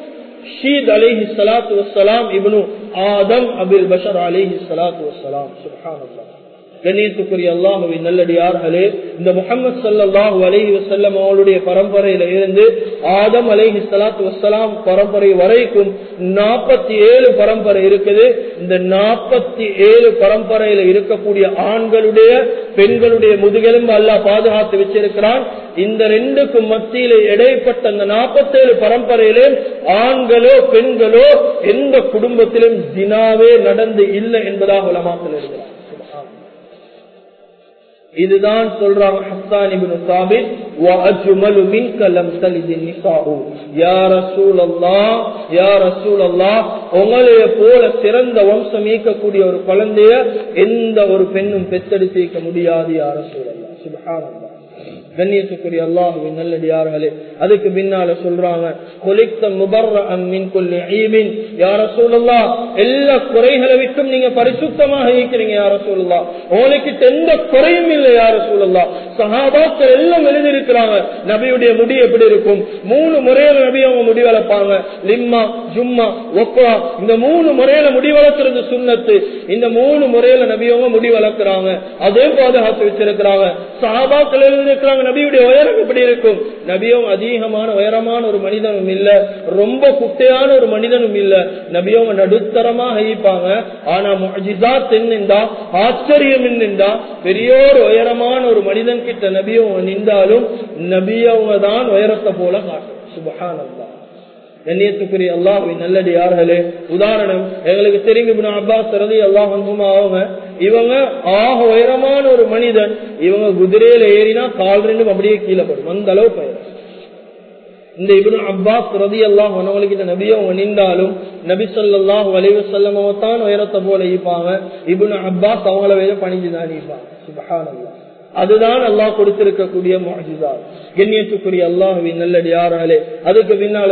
ஷீத் அலைஹி ஸலாத்து வஸ்ஸலாம் இப்னு ஆதம் அபில் பஷர் அலைஹி ஸலாத்து வஸ்ஸலாம் சுப்ஹானல்லாஹ் கண்ணியத்துக்குரிய அல்லாஹுவின் நல்லடியார்களே இந்த முகமது சல்லாஹூ அலஹி வசல்லம் அவளுடைய பரம்பரையில இருந்து ஆதம் அலஹி சலாத்து வசலாம் பரம்பரை வரைக்கும் நாற்பத்தி ஏழு பரம்பரை இருக்குது இந்த நாற்பத்தி ஏழு பரம்பரையில இருக்கக்கூடிய ஆண்களுடைய பெண்களுடைய முதுகெலும்பு அல்லாஹ் பாதுகாத்து வச்சிருக்கிறான் இந்த ரெண்டுக்கும் மத்தியில இடைப்பட்ட அந்த நாற்பத்தேழு பரம்பரையிலே ஆண்களோ பெண்களோ எந்த குடும்பத்திலும் தினாவே நடந்து இல்லை என்பதாக உலமாக்கல் இருக்கிறார் இதுதான் சொல்றாங்க ஹஸ்ஸான் இப்னு சாபித் வஅஜ்மலு மின்க லம் தலித் நிசாஉ யா ரசூலல்லாஹ் யா ரசூலல்லாஹ் உங்களைய போல சிறந்த வம்சம் ஈக்கக்கூடிய ஒரு குழந்தைய எந்த ஒரு பெண்ணும் பெத்தெடுத்து முடியாது யா ரசூலல்லாஹ் சுப்ஹானல்லாஹ் கண்ணியத்துக்குரிய அல்லாஹுவின் நல்லடியார்களே அதுக்கு பின்னால சொல்றாங்க கொலித்த முபர்ர அம்மின் கொல்லி ஐமின் யார சூழல்லா எல்லா குறைகளை விட்டும் நீங்க பரிசுத்தமாக இருக்கிறீங்க யார சூழல்லா உங்களுக்கு எந்த குறையும் இல்லை யார சூழல்லா சகாபாக்கள் எல்லாம் எழுதியிருக்கிறாங்க நபியுடைய முடி எப்படி இருக்கும் மூணு முறையில நபி அவங்க முடி வளர்ப்பாங்க லிம்மா ஜும்மா ஒப்பா இந்த மூணு முறையில முடி வளர்க்கறது சுண்ணத்து இந்த மூணு முறையில நபி அவங்க முடி வளர்க்கிறாங்க அதே பாதுகாத்து வச்சிருக்கிறாங்க சகாபாக்கள் எழுதியிருக்கிறாங்க நபியுடைய உயரம் எப்படி இருக்கும் நபியும் அதிகமான உயரமான ஒரு மனிதனும் இல்ல ரொம்ப குட்டையான ஒரு மனிதனும் இல்ல நபியவங்க நடுத்தரமாக ஈப்பாங்க ஆனா முஜிசாத் என்னென்றா ஆச்சரியம் என்னென்றா பெரிய ஒரு உயரமான ஒரு மனிதன் கிட்ட நபியவங்க நின்றாலும் நபியவங்க தான் உயரத்தை போல காட்டும் சுபகானந்தா கண்ணியத்துக்குரிய அல்லாஹுவின் நல்லடியார்களே உதாரணம் எங்களுக்கு தெரியும் இப்ப அப்பாஸ் ரதி அல்லாஹ் அவங்க இவங்க ஆக உயரமான ஒரு மனிதன் இவங்க குதிரையில ஏறினா கால் ரெண்டும் அப்படியே கீழே படும் அந்த அளவு பயிர் இந்த இபுன் அப்பாஸ் ரதி அல்லாஹ் அவங்களுக்கு நபியோ அவங்க நின்றாலும் நபி சொல்லாஹ் வலிவு செல்லமோ தான் உயரத்தை போல ஈப்பாங்க இபுன் அப்பாஸ் அவங்கள வேலை பணிஞ்சுதான் ஈப்பாங்க சுபஹானல்லாஹ் அதுதான் அல்லாஹ் கொடுத்திருக்கக்கூடிய மாஜிதா கண்ணியத்துக்குரிய அல்லாஹுவின் நல்லடியாராலே அதுக்கு பின்னால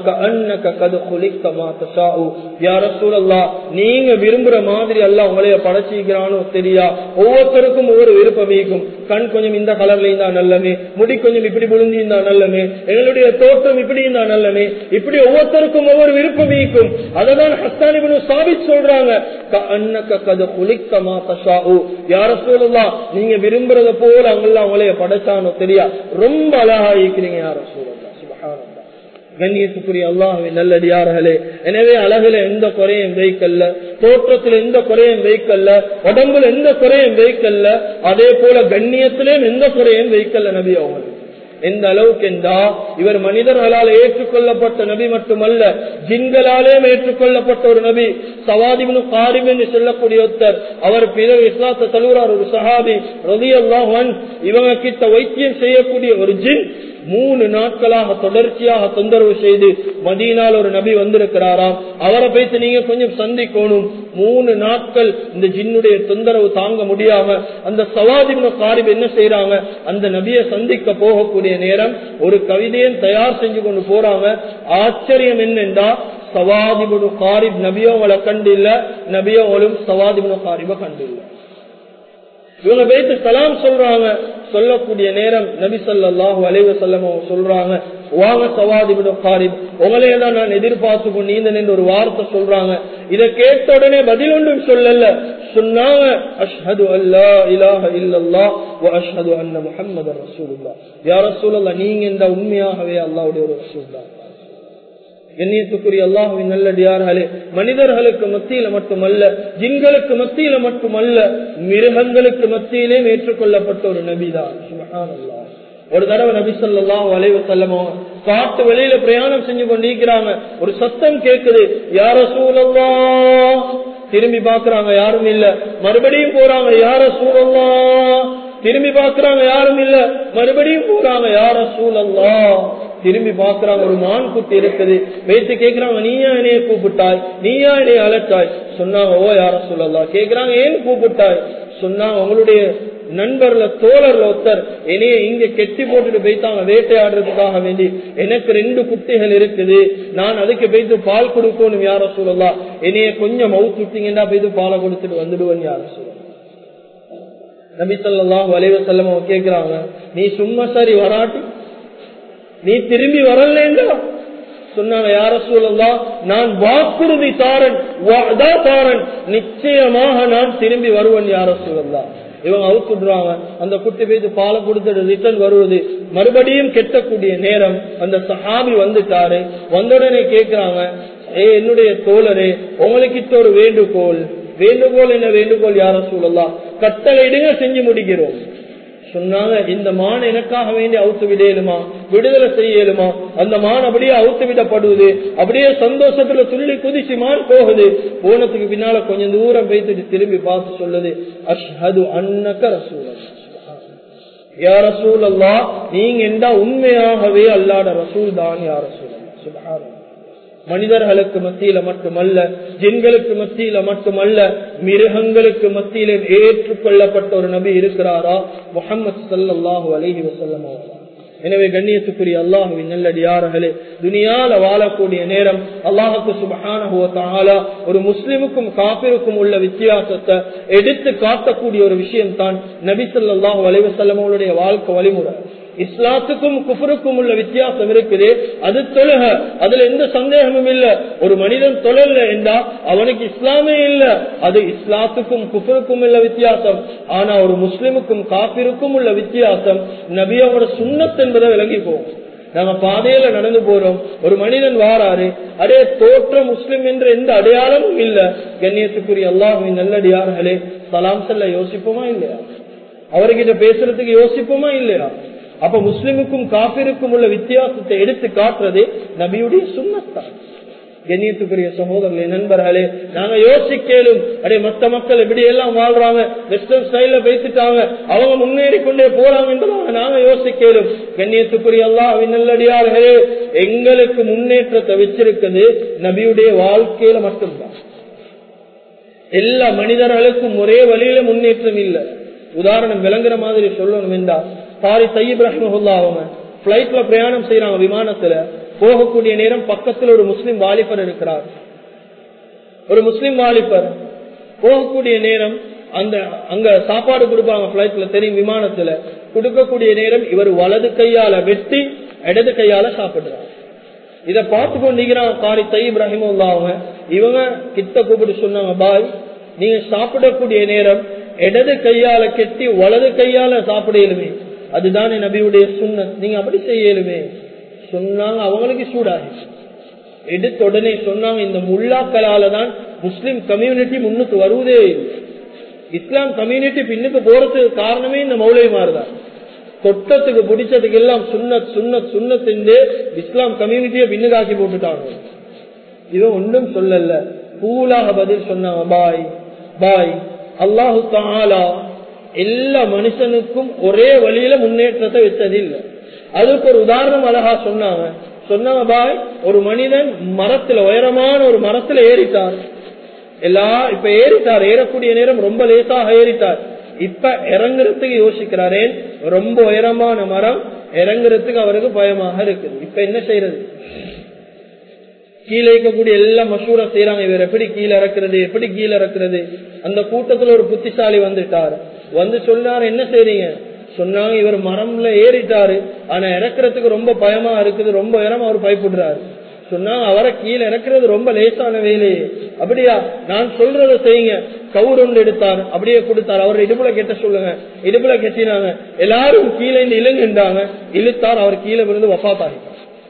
சொல்றாங்க நீங்க விரும்புற மாதிரி அல்ல உங்களைய படைச்சிக்கிறானோ தெரியா ஒவ்வொருத்தருக்கும் ஒவ்வொரு விருப்பம் இருக்கும் கண் கொஞ்சம் இந்த கலர்ல இருந்தா நல்லமே முடி கொஞ்சம் இப்படி புழுந்தி இருந்தா நல்லமே எங்களுடைய தோற்றம் இப்படி இருந்தா நல்லமே இப்படி ஒவ்வொருத்தருக்கும் ஒவ்வொரு விருப்பம் இருக்கும் அததான் ஹஸ்தானிபனு சாபித் சொல்றாங்க அன்னக்க கது குளிக்கமா தஷாவு யார சொல்லலாம் நீங்க விரும்புறத போல அங்கெல்லாம் அவங்களைய படைச்சானோ தெரியா ரொம்ப அழகா இருக்கிறீங்க யார சொல்லலாம் சுபகானம் கண்ணியத்துக்குரிய அல்லாஹுவின் நல்லடியார்களே எனவே அழகுல எந்த குறையும் வைக்கல்ல தோற்றத்துல எந்த குறையும் வைக்கல்ல உடம்புல எந்த குறையும் வைக்கல்ல அதே போல கண்ணியத்திலேயும் எந்த குறையும் வைக்கல்ல நபி அவங்களுக்கு எந்த அளவுக்கு என்றா இவர் மனிதர்களால் ஏற்றுக்கொள்ளப்பட்ட நபி மட்டுமல்ல ஜின்களாலே ஏற்றுக்கொள்ளப்பட்ட ஒரு நபி சவாதிபனு காரிம் என்று சொல்லக்கூடிய ஒருத்தர் அவர் பிறகு இஸ்லாத்த தலுரார் ஒரு சஹாபி ரவி அல்லாஹன் இவங்க கிட்ட வைத்தியம் செய்யக்கூடிய ஒரு ஜின் மூணு நாட்களாக தொடர்ச்சியாக தொந்தரவு செய்து மதியனால் ஒரு நபி வந்திருக்கிறாராம் அவரை பேசி நீங்க கொஞ்சம் சந்திக்கணும் மூணு நாட்கள் இந்த ஜின்னுடைய தொந்தரவு தாங்க முடியாம அந்த சவாதிபுன காரிப் என்ன செய்யறாங்க அந்த நபியை சந்திக்க போகக்கூடிய நேரம் ஒரு கவிதையும் தயார் செஞ்சு கொண்டு போறாங்க ஆச்சரியம் என்னென்றா சவாதிபுனு காரிப் நபியோங்களை கண்டு இல்ல நபியோங்களும் சவாதிபுனு காரிப கண்டு இல்லை இவங்க பேசி சலாம் சொல்றாங்க சொல்லக்கூடிய நேரம் நபி சொல்லாஹு அலைவ செல்லம் சொல்றாங்க வாங்க சவாதிபிட காரிப் உங்களையே தான் நான் எதிர்பார்த்து கொண்டு நீந்த ஒரு வார்த்தை சொல்றாங்க இதை கேட்ட உடனே பதில் ஒன்றும் சொல்லல சொன்னாங்க அஷ்ஹது அல்லா இலாஹ இல்லல்லா வ அஷ்ஹது அன்ன முஹம்மது ரசூலுல்லாஹ் யா ரசூலுல்லாஹ் நீங்க இந்த உண்மையாகவே அல்லாஹ்வுடைய ஒரு ரசூலுல்லாஹ் கண்ணியத்துக்குரிய அல்லாஹுவின் நல்லடியார்களே மனிதர்களுக்கு மத்தியில மட்டுமல்ல ஜின்களுக்கு மத்தியில மட்டுமல்ல மிருகங்களுக்கு மத்தியிலே ஏற்றுக்கொள்ளப்பட்ட ஒரு நபிதான் ஒரு தடவை நபி சொல்லாம் வளைவு செல்லமோ காட்டு வெளியில பிரயாணம் செஞ்சு கொண்டிருக்கிறாங்க ஒரு சத்தம் கேக்குது யார சூழல்லா திரும்பி பாக்குறாங்க யாரும் இல்ல மறுபடியும் போறாங்க யார சூழல்லா திரும்பி பாக்குறாங்க யாரும் இல்ல மறுபடியும் போறாங்க யார சூழல்லா திரும்பி பாக்குறாங்க ஒரு மான் குத்தி இருக்குது வைத்து கேக்குறாங்க நீயா என்னைய கூப்பிட்டாய் நீயா என்னைய அழைத்தாய் சொன்னாங்க ஓ யார சொல்லலாம் கேக்குறாங்க ஏன் கூப்பிட்டாய் சொன்னாங்க உங்களுடைய நண்பர்ல தோழர்ல ஒருத்தர் என்னைய இங்க கெட்டி போட்டுட்டு போய்த்தாங்க வேட்டையாடுறதுக்காக வேண்டி எனக்கு ரெண்டு குட்டிகள் இருக்குது நான் அதுக்கு போய்த்து பால் கொடுக்கணும் யார சொல்லலாம் என்னைய கொஞ்சம் மவுத்து விட்டீங்கன்னா போய்த்து பாலை கொடுத்துட்டு வந்துடுவேன் யார சொல்லலாம் நபி சொல்லாம் வலைவ செல்லம கேக்குறாங்க நீ சும்மா சரி வராட்டி நீ திரும்பி வரலா சொன்னாங்க யார சூழல்லாம் நான் வாக்குறுதி தாரன் தாரன் நிச்சயமாக நான் திரும்பி வருவேன் யார சூழல்லாம் இவங்க அவுத்துடுறாங்க அந்த குட்டி போய் பாலை கொடுத்துட்டு ரிட்டர்ன் வருவது மறுபடியும் கெட்டக்கூடிய நேரம் அந்த சஹாபி வந்துட்டாரு வந்தவுடனே கேக்குறாங்க ஏ என்னுடைய தோழரே உங்களுக்கிட்ட ஒரு வேண்டுகோள் வேண்டுகோள் என்ன வேண்டுகோள் யார சூழல்லாம் கட்டளை இடுங்க செஞ்சு முடிக்கிறோம் சொன்னாங்க இந்த மான் எனக்காக வேண்டி அவுத்து விடையலுமா விடுதலை செய்யலுமா அந்த மான் அப்படியே அவுத்து விடப்படுவது அப்படியே சந்தோஷத்துல துள்ளி குதிச்சு மான் போகுது போனதுக்கு பின்னால கொஞ்சம் தூரம் வைத்துட்டு திரும்பி பார்த்து சொல்லுது அஷ்ஹது அன்னக்க ரசூலம் யார சூழல்லா நீங்க என்றா உண்மையாகவே அல்லாட ரசூல் தான் யார சூழல் சுபகாரம் மனிதர்களுக்கு மத்தியில மட்டுமல்ல ஜின்களுக்கு மத்தியில மட்டுமல்ல மிருகங்களுக்கு மத்தியில ஏற்றுக்கொள்ளப்பட்ட ஒரு நபி இருக்கிறாரா முகமது சல்லாஹூ அலஹி வசல்லம் எனவே கண்ணியத்துக்குரிய அல்லாஹுவின் நல்லடியார்களே துனியால வாழக்கூடிய நேரம் அல்லாஹுக்கு சுபகான ஒரு முஸ்லிமுக்கும் காப்பிருக்கும் உள்ள வித்தியாசத்தை எடுத்து காட்டக்கூடிய ஒரு விஷயம் தான் நபி சொல்லாஹு அலைவசல்லமோடைய வாழ்க்கை வழிமுறை இஸ்லாத்துக்கும் குஃபருக்கும் உள்ள வித்தியாசம் இருக்குது அது தொழுக அதுல எந்த சந்தேகமும் இல்ல ஒரு மனிதன் தொழல என்றா அவனுக்கு இஸ்லாமே இல்ல அது இஸ்லாத்துக்கும் குஃபருக்கும் உள்ள வித்தியாசம் ஆனா ஒரு முஸ்லிமுக்கும் காப்பிருக்கும் உள்ள வித்தியாசம் நபியோட சுண்ணத் என்பதை விளங்கி போகும் நாங்க பாதையில நடந்து போறோம் ஒரு மனிதன் வாராரு அதே தோற்ற முஸ்லிம் என்ற எந்த அடையாளமும் இல்ல கண்ணியத்துக்குரிய அல்லாஹின் நல்லடியார்களே சலாம் செல்ல யோசிப்போமா இல்லையா அவர்கிட்ட பேசுறதுக்கு யோசிப்போமா இல்லையா அப்ப முஸ்லிமுக்கும் காபிருக்கும் உள்ள வித்தியாசத்தை எடுத்து காட்டுறது நபியுடைய சுண்ணத்தான் கண்ணியத்துக்குரிய சகோதரர்களே நண்பர்களே நாங்க யோசிக்கலும் அடே மத்த மக்கள் எப்படி எல்லாம் வாழ்றாங்க வெஸ்டர்ன் ஸ்டைல பேசிட்டாங்க அவங்க முன்னேறி கொண்டே போறாங்க என்பதாக நாங்க யோசிக்கலும் கண்ணியத்துக்குரிய எல்லாம் நல்லடியார்களே எங்களுக்கு முன்னேற்றத்தை வச்சிருக்கிறது நபியுடைய வாழ்க்கையில மட்டும்தான் எல்லா மனிதர்களுக்கும் ஒரே வழியில முன்னேற்றம் இல்லை உதாரணம் விளங்குற மாதிரி சொல்லணும் என்றா சாரி தையீப் ரஹ்மஹுல்லா அவங்க பிளைட்ல பிரயாணம் செய்யறாங்க விமானத்துல போகக்கூடிய நேரம் பக்கத்தில் ஒரு முஸ்லிம் வாலிபர் இருக்கிறார் ஒரு முஸ்லிம் வாலிபர் போகக்கூடிய நேரம் அந்த அங்க சாப்பாடு கொடுப்பாங்க பிளைட்ல தெரியும் விமானத்துல கொடுக்கக்கூடிய நேரம் இவர் வலது கையால வெட்டி இடது கையால சாப்பிடுறார் இத பார்த்து கொண்டிருக்கிறான் காரி தை இப்ராஹிமுல்லா அவங்க இவங்க கிட்ட கூப்பிட்டு சொன்னாங்க பாய் நீங்க சாப்பிடக்கூடிய நேரம் இடது கையால கெட்டி வலது கையால சாப்பிடலுமே அதுதானே நபியுடைய சுண்ண நீங்க அப்படி செய்யலுமே சொன்னாங்க அவங்களுக்கு சூடாகி எடுத்த உடனே சொன்னாங்க இந்த முல்லாக்களால தான் முஸ்லிம் கம்யூனிட்டி முன்னுக்கு வருவதே இஸ்லாம் கம்யூனிட்டி பின்னுக்கு போறதுக்கு காரணமே இந்த மௌலை மாறுதான் தொட்டத்துக்கு பிடிச்சதுக்கு எல்லாம் சுண்ணத் சுண்ணத் சுண்ணத்து இஸ்லாம் கம்யூனிட்டியை பின்னுக்காக்கி போட்டுட்டாங்க இவன் ஒன்றும் சொல்லல கூலாக பதில் சொன்னாங்க பாய் பாய் அல்லாஹு தாலா எல்லா மனுஷனுக்கும் ஒரே வழியில முன்னேற்றத்தை வச்சது இல்லை அதுக்கு ஒரு உதாரணம் அழகா சொன்னாங்க சொன்னாங்க பாய் ஒரு மனிதன் மரத்துல உயரமான ஒரு மரத்துல ஏறிட்டார் எல்லா இப்ப ஏறிட்டார் ஏறக்கூடிய நேரம் ரொம்ப லேசாக ஏறிட்டார் இப்ப இறங்குறதுக்கு யோசிக்கிறாரே ரொம்ப உயரமான மரம் இறங்குறதுக்கு அவருக்கு பயமாக இருக்குது இப்ப என்ன செய்யறது கீழே இருக்கக்கூடிய எல்லாம் மசூரா செய்யறாங்க இவர் எப்படி கீழே இறக்குறது எப்படி கீழே இறக்குறது அந்த கூட்டத்துல ஒரு புத்திசாலி வந்துட்டார் வந்து சொன்னாரு என்ன செய்றீங்க சொன்னாங்க இவர் மரம்ல ஏறிட்டாரு ஆனா இறக்குறதுக்கு ரொம்ப பயமா இருக்குது ரொம்ப உயரம் அவர் பயப்படுறாரு சொன்னாங்க அவரை கீழே இறக்குறது ரொம்ப லேசான வேலையே அப்படியா நான் சொல்றத செய்யுங்க கவுர் ஒன்று எடுத்தார் அப்படியே கொடுத்தார் அவர் இடுப்புல கெட்ட சொல்லுங்க இடுப்புல கெட்டினாங்க எல்லாரும் கீழே இருந்து இழுங்குண்டாங்க இழுத்தார் அவர் கீழே விழுந்து வப்பாத்தாரிட்டார்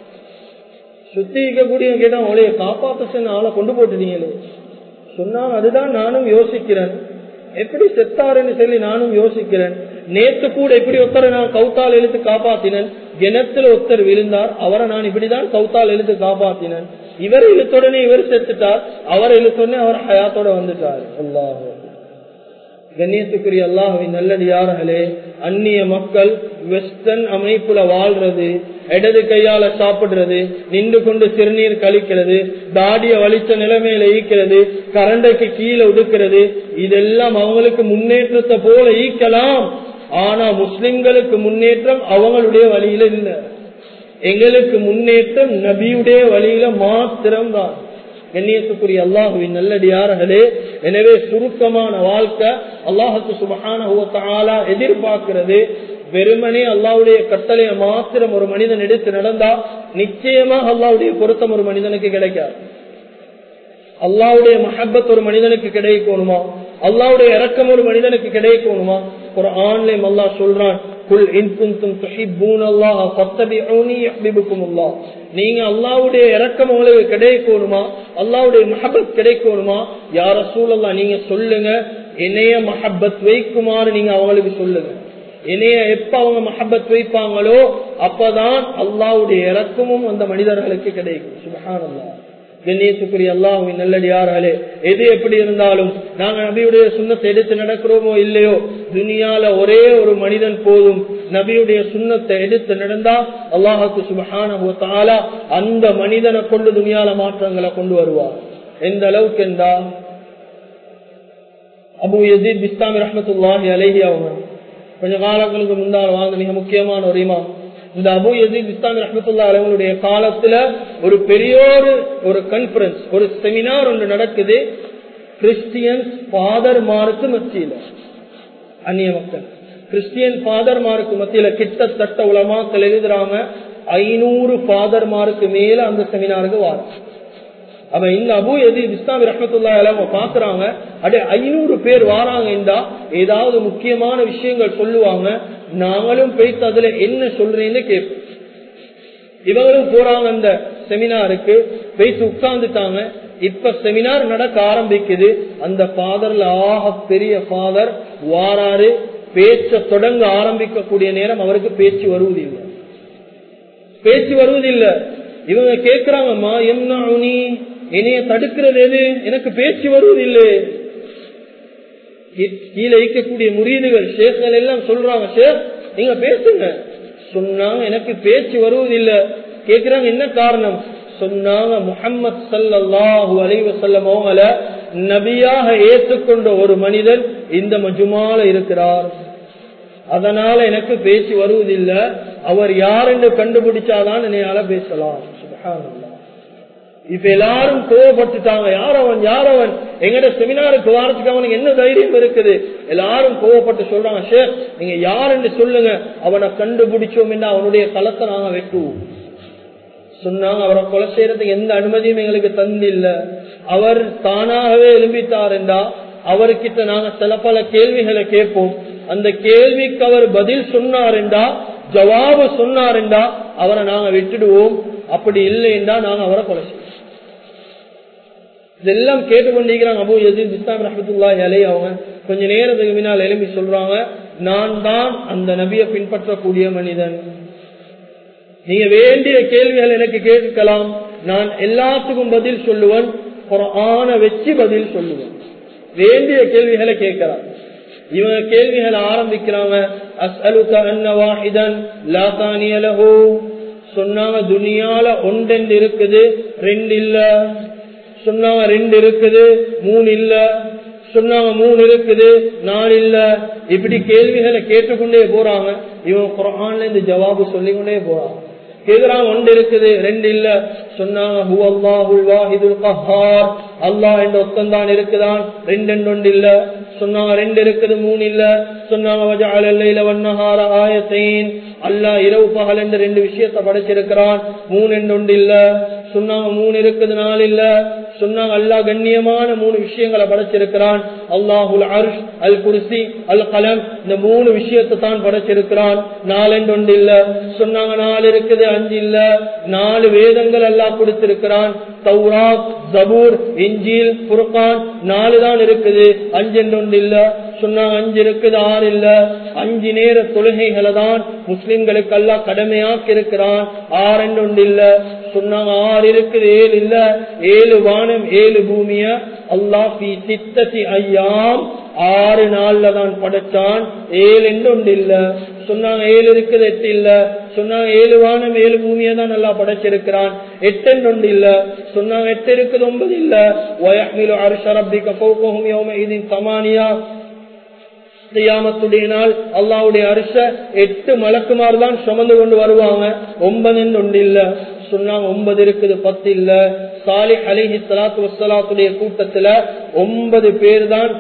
சுத்தி இருக்கக்கூடிய கேட்டா அவளைய காப்பாத்த ஆளை கொண்டு போட்டுட்டீங்களே சொன்னாங்க அதுதான் நானும் யோசிக்கிறேன் எப்படி செத்தாருன்னு சொல்லி நானும் யோசிக்கிறேன் நேத்து கூட எப்படி ஒருத்தரை நான் கவுத்தால் எழுத்து காப்பாத்தினேன் கிணத்துல ஒருத்தர் விழுந்தார் அவரை நான் இப்படிதான் கவுத்தால் எழுத்து காப்பாத்தினேன் இவர் இழுத்துடனே இவர் செத்துட்டார் அவர் இழுத்துடனே அவர் ஹயாத்தோட வந்துட்டார் அல்லாஹ் கண்ணியத்துக்குரிய அல்லாஹுவின் நல்லடியார்களே அந்நிய மக்கள் வெஸ்டர்ன் அமைப்புல வாழ்றது இடது கையால சாப்பிடுறது நின்று கொண்டு சிறுநீர் கழிக்கிறது தாடிய வலிச்ச நிலைமையில ஈக்கிறது கரண்டைக்கு கீழே ஒடுக்கிறது இதெல்லாம் அவங்களுக்கு முன்னேற்றத்தை போல ஈக்கலாம் ஆனா முஸ்லிம்களுக்கு முன்னேற்றம் அவங்களுடைய வழியில இல்லை எங்களுக்கு முன்னேற்றம் நபியுடைய வழியில மாத்திரம்தான் கண்ணியத்துக்குரிய அல்லாஹுவின் நல்லடியார்களே எனவே சுருக்கமான வாழ்க்கை அல்லாஹுக்கு சுபகான எதிர்பார்க்கிறது வெறுமனே அல்லாவுடைய கட்டளையை மாத்திரம் ஒரு மனிதன் எடுத்து நடந்தா நிச்சயமாக அல்லாவுடைய பொருத்தம் ஒரு மனிதனுக்கு கிடைக்காது அல்லாவுடைய மஹப்பத் ஒரு மனிதனுக்கு கிடைக்கணுமா அல்லாவுடைய இறக்கம் ஒரு மனிதனுக்கு கிடைக்கணுமா ஒரு ஆன்லைன் அல்லா சொல்றான் குல் இன்குந்தும் துஹிப்பூன் அல்லாஹ் ஃபத்தபிஊனி யஹ்பிபுக்கும் அல்லாஹ் நீங்க அல்லாஹ்வுடைய இரக்கம் உங்களுக்கு கிடைக்கணுமா அல்லாஹ்வுடைய மஹப்பத் கிடைக்கணுமா யா ரசூலல்லாஹ் நீங்க சொல்லுங்க என்னைய மஹப்பத் வைக்குமாறு நீங்க அவங்களுக்கு சொல்லுங்க என்னைய எப்ப அவங்க மஹப்பத் வைப்பாங்களோ அப்பதான் அல்லாஹ்வுடைய இரக்கமும் அந்த மனிதர்களுக்கு கிடைக்கும் சுபஹானல்லாஹ் கண்ணியத்துக்குரிய அல்லாஹுவின் நல்லடியார்களே எது எப்படி இருந்தாலும் நாங்க நபியுடைய சுண்ணத்தை எடுத்து நடக்கிறோமோ இல்லையோ துனியால ஒரே ஒரு மனிதன் போதும் நபியுடைய சுண்ணத்தை எடுத்து நடந்தா அல்லாஹுக்கு சுபஹான அந்த மனிதனை கொண்டு துனியால மாற்றங்களை கொண்டு வருவார் எந்த அளவுக்கு என்றா அபு யசீத் பிஸ்தாமி ரஹமத்துல்லாஹி அலேஹி அவங்க கொஞ்ச காலங்களுக்கு முன்னால் வாழ்ந்த மிக முக்கியமான ஒரு இமாம் இந்த அபு யசீத் இஸ்லாமி ரஹமத்துல்லா அவங்களுடைய காலத்துல ஒரு பெரியோரு ஒரு கான்பரன்ஸ் ஒரு செமினார் ஒன்று நடக்குது கிறிஸ்டியன்ஸ் ஃபாதர்மாருக்கு மத்தியில அந்நிய மக்கள் கிறிஸ்டியன் ஃபாதர்மாருக்கு மத்தியில கிட்டத்தட்ட உலமாக்கள் எழுதுறாங்க ஐநூறு ஃபாதர்மாருக்கு மேல அந்த செமினாருக்கு வாரம் அப்ப இந்த அபு எது இஸ்லாமி ரஹமத்துல்லா எல்லாம் பாக்குறாங்க அப்படியே ஐநூறு பேர் வாராங்கன்றா ஏதாவது முக்கியமான விஷயங்கள் சொல்லுவாங்க நாங்களும் போயிட்டு அதுல என்ன சொல்றேன்னு கேட்போம் இவங்களும் போறாங்க அந்த செமினாருக்கு போயிட்டு உட்கார்ந்துட்டாங்க இப்ப செமினார் நடக்க ஆரம்பிக்குது அந்த ஃபாதர்ல ஆக பெரிய ஃபாதர் வாராரு பேச்ச தொடங்க ஆரம்பிக்கக்கூடிய நேரம் அவருக்கு பேச்சு வருவதில்லை பேச்சு வருவதில்லை இவங்க கேட்கிறாங்கம்மா என்ன நீ என்னைய தடுக்கிறது எது எனக்கு பேச்சு வருவதில்லை கீழே இருக்கக்கூடிய முறியீடுகள் ஷேக்கள் எல்லாம் சொல்றாங்க ஷேக் நீங்க பேசுங்க சொன்னாங்க எனக்கு பேச்சு வருவதில்லை கேக்குறாங்க என்ன காரணம் சொன்னாங்க முகம்மது சல்லாஹூ அலைவசல்லம் அவங்கள நபியாக ஏற்றுக்கொண்ட ஒரு மனிதன் இந்த மஜுமால இருக்கிறார் அதனால எனக்கு பேச்சு வருவதில்லை அவர் யார் என்று கண்டுபிடிச்சாதான் என்னையால பேசலாம் இப்ப எல்லாரும் கோவப்பட்டுட்டாங்க யார் அவன் யார் அவன் எங்கட செமினாருக்கு வாரத்துக்கு அவனுக்கு என்ன தைரியம் இருக்குது எல்லாரும் கோவப்பட்டு சொல்றாங்க ஷேர் நீங்க யார் என்று சொல்லுங்க அவனை கண்டுபிடிச்சோம் என்று அவனுடைய களத்தை நாங்க வெட்டுவோம் சொன்னாங்க அவரை கொலை செய்யறதுக்கு எந்த அனுமதியும் எங்களுக்கு தந்தில்ல அவர் தானாகவே எழும்பிட்டார் என்றா அவர்கிட்ட நாங்க சில பல கேள்விகளை கேட்போம் அந்த கேள்விக்கு அவர் பதில் சொன்னார் என்றா ஜவாபு சொன்னார் என்றா அவரை நாங்க விட்டுடுவோம் அப்படி இல்லை என்றா நாங்க அவரை கொலை செய்வோம் இதெல்லாம் கேட்டுக்கொண்டிருக்கிறாங்க அபு யசீத் இஸ்லாம் ரஹமத்துல்லா அலை அவங்க கொஞ்ச நேரத்துக்கு முன்னால் எழுப்பி சொல்றாங்க நான் தான் அந்த நபியை பின்பற்றக்கூடிய மனிதன் நீங்க வேண்டிய கேள்விகள் எனக்கு கேட்கலாம் நான் எல்லாத்துக்கும் பதில் சொல்லுவேன் ஆன வச்சு பதில் சொல்லுவேன் வேண்டிய கேள்விகளை கேட்கிறான் இவங்க கேள்விகளை ஆரம்பிக்கிறாங்க அஸ்அலுக அன்ன வாஹிதன் லா தானிய லஹு சொன்னாங்க துனியால ஒன்றெண்டு இருக்குது ரெண்டு இல்ல சொன்னாங்க ரெண்டு இருக்குது மூணு இல்ல சொன்னாங்க மூணு இருக்குது நாலு இல்ல இப்படி கேள்விகளை கேட்டுக்கொண்டே போறாங்க இவன் குரான்ல இருந்து ஜவாபு சொல்லிக்கொண்டே போறாங்க கேக்குறாங்க ஒன்று இருக்குது ரெண்டு இல்ல சொன்னாங்க அல்லாஹ் என்ற ஒத்தந்தான் இருக்குதான் ரெண்டு ஒன்று இல்ல சொன்னாங்க ரெண்டு இருக்குது மூணு இல்ல சொன்னாங்க ஆயத்தைன் அல்லா இரவு பகல் என்று ரெண்டு விஷயத்தை படைச்சிருக்கிறான் மூணு என்று ஒன்று இல்ல சொன்னாங்க மூணு இருக்குது நாலு இல்ல சொன்னாங்க அல்லா கண்ணியமான மூணு விஷயங்களை படைச்சிருக்கிறான் அல்லாஹுல் அருஷ் அல் குர்சி அல் கலம் இந்த மூணு விஷயத்தை தான் படைச்சிருக்கிறான் நாலு என்று ஒன்று இல்ல சொன்னாங்க நாலு இருக்குது அஞ்சு இல்ல நாலு வேதங்கள் எல்லாம் கொடுத்திருக்கிறான் தௌராத் ஜபூர் இஞ்சில் புர்கான் நாலு தான் இருக்குது அஞ்சு என்று ஒன்று இல்ல சொன்னாங்க அஞ்சு இருக்குது ஆறு இல்ல அஞ்சு நேர தொழுகைகளை தான் முஸ்லிம்களுக்கு எல்லாம் கடமையாக்கி இருக்கிறான் ஆறு என்று ஒன்று இல்ல சொன்னாங்க ஆறு இருக்குது ஏழு இல்ல ஏழு வானம் ஏழு பூமிய அல்லாஹ் சித்தத்தி ஐயாம் ஆறு நாள்ல தான் படைச்சான் ஏழு என்று ஒன்று இல்ல சொன்னாங்க ஏழு இருக்குது எட்டு இல்ல சொன்னாங்க ஏழு வானம் ஏழு பூமியை தான் நல்லா படைச்சிருக்கிறான் எட்டு ஒன்று இல்ல சொன்னாங்க எட்டு இருக்குது ஒன்பது இல்ல வயமிலு அரசரப்பிக்க போக்கும் யோம இதின் சமானியா தியாமத்துடைய நாள் அல்லாவுடைய அரச எட்டு மலக்குமார் தான் சுமந்து கொண்டு வருவாங்க ஒன்பது ஒன்று இல்ல சொன்னாங்க ஒன்பது இருக்குது பத்து இல்ல சாலி அலிஹி சலாத்து வசலாத்துடைய கூட்டத்துல ஒன்பது பேர் தான்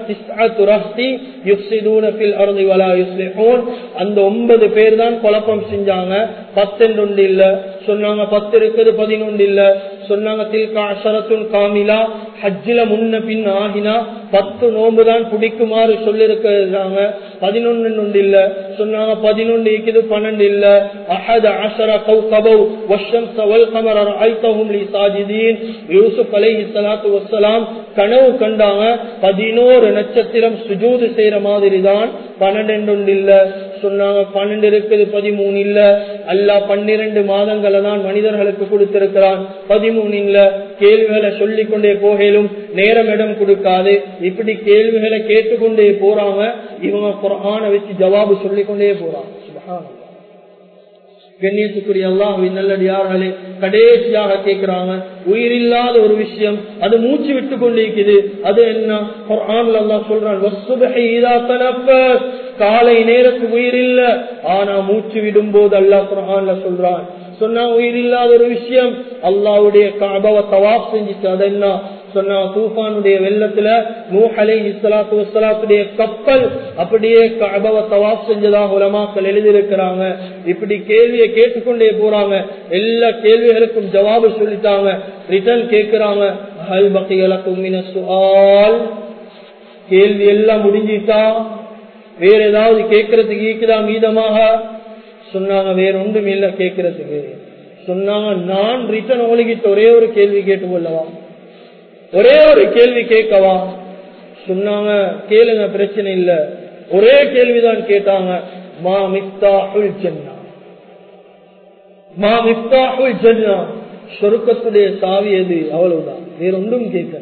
அந்த ஒன்பது பேர் தான் குழப்பம் செஞ்சாங்க பத்தெண்டு ஒன்று இல்ல சொன்னாங்க பத்து இருக்குது பதினொன்று இல்ல சொன்னாங்க தில்கா அசரத்துன் காமிலா ஹஜ்ஜில முன்ன பின் ஆகினா பத்து நோம்பு தான் பிடிக்குமாறு சொல்லிருக்கிறாங்க பதினொன்னு ஒன்று இல்ல சொன்னாங்க பதினொன்று இருக்குது பன்னெண்டு இல்ல அஹத அஷர கௌகபவ் வஷம் சவல் கமர் ஐத்தஹும் லி சாஜிதீன் யூசுப் அலைஹி ஸலாத்து வஸ்ஸலாம் கனவு கண்டாங்க பதினோரு நட்சத்திரம் சுஜூது செய்யற மாதிரி தான் பன்னெண்டு ஒன்று இல்ல சொன்னாங்க பன்னெண்டு இருக்குது பதிமூணு இல்ல அல்லா பன்னிரண்டு மாதங்களை தான் மனிதர்களுக்கு கொடுத்திருக்கிறான் பதிமூணு இல்ல கேள்விகளை சொல்லிக் கொண்டே போகலும் நேரம் இடம் கொடுக்காது இப்படி கேள்விகளை கேட்டுக்கொண்டே போறாங்க இவங்க குரான வச்சு ஜவாபு சொல்லிக் கொண்டே போறாங்க சுபஹானல்லாஹ். கண்ணியத்துக்குரிய அல்லாஹுவின் நல்லடியார்களே கடைசியாக கேட்கிறாங்க உயிரில்லாத ஒரு விஷயம் அது மூச்சு விட்டு கொண்டிருக்குது அது என்ன குர்ஆன்ல அல்லாஹ் சொல்றான் வஸ்ஸுபஹி இதா தனஃபஸ் காலை நேரத்துக்கு உயிர் இல்ல ஆனா மூச்சு விடும் போது அல்லாஹ் குர்ஆன்ல சொல்றான் சொன்னா உயிர் இல்லாத ஒரு விஷயம் அல்லாஹ்வுடைய கஅபாவை தவாப் செஞ்சுச்சு அது என்ன சொன்னா தூஃபானுடைய வெள்ளத்துல நூஹலை இஸ்லாத்து வசலாத்துடைய கப்பல் அப்படியே கஅபாவை தவாப் செஞ்சதாக உலமாக்கள் எழுதியிருக்கிறாங்க இப்படி கேள்வியை கேட்டுக்கொண்டே போறாங்க எல்லா கேள்விகளுக்கும் ஜவாபு சொல்லிட்டாங்க ரிட்டர்ன் கேட்கிறாங்க ஹல் பக்கியலக்கும் மின சுஆல் கேள்வி எல்லாம் முடிஞ்சிட்டா வேற ஏதாவது கேட்கறதுக்கு ஈக்குதா மீதமாக சொன்னாங்க வேற ஒன்றும் இல்ல கேட்கறதுக்கு சொன்னாங்க நான் ரிட்டர்ன் ஒழுகிட்டு ஒரே ஒரு கேள்வி கேட்டு கொள்ளவா ஒரே ஒரு கேள்வி கேட்கவா சொன்னாங்க கேளுங்க பிரச்சனை இல்ல ஒரே கேள்விதான் கேட்டாங்க மா மிஃப்தாஹுல் ஜன்னா மா மிஃப்தாஹுல் ஜன்னா சொருக்கத்துடைய சாவி எது அவ்வளவுதான் வேற ஒன்றும் கேட்க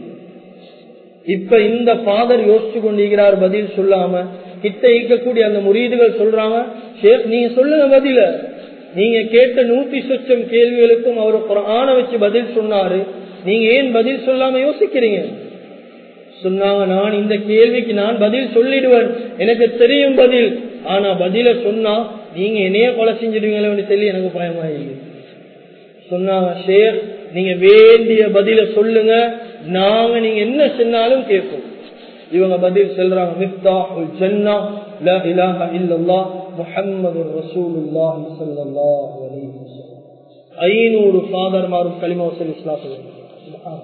இப்ப இந்த ஃபாதர் யோசிச்சு கொண்டிருக்கிறார் பதில் சொல்லாம கிட்ட ஈக்கக்கூடிய அந்த முரீதுகள் சொல்றாங்க ஷேக் நீங்க சொல்லுங்க பதில நீங்க கேட்ட நூத்தி சொச்சம் கேள்விகளுக்கும் அவர் குரான வச்சு பதில் சொன்னாரு நீங்க ஏன் பதில் சொல்லாம யோசிக்கிறீங்க சொன்னாங்க நான் இந்த கேள்விக்கு நான் பதில் சொல்லிடுவேன் எனக்கு தெரியும் பதில் ஆனா பதில சொன்னா நீங்க என்னைய கொலை செஞ்சிடுவீங்களே சொல்லி எனக்கு பயமா இல்லை சொன்னாங்க ஷேக் நீங்க வேண்டிய பதில சொல்லுங்க நாங்க நீங்க என்ன சொன்னாலும் கேட்போம் இவங்க பதில் சொல்றாங்க மிஃப்தாஹுல் ஜன்னா லா இலாஹ இல்லல்லாஹ் முஹம்மதுர் ரசூலுல்லாஹி ஸல்லல்லாஹு அலைஹி வஸல்லம் 500 ஃபாதர்மாரும் கலிமா சொல்லி இஸ்லாம் சொல்லுங்க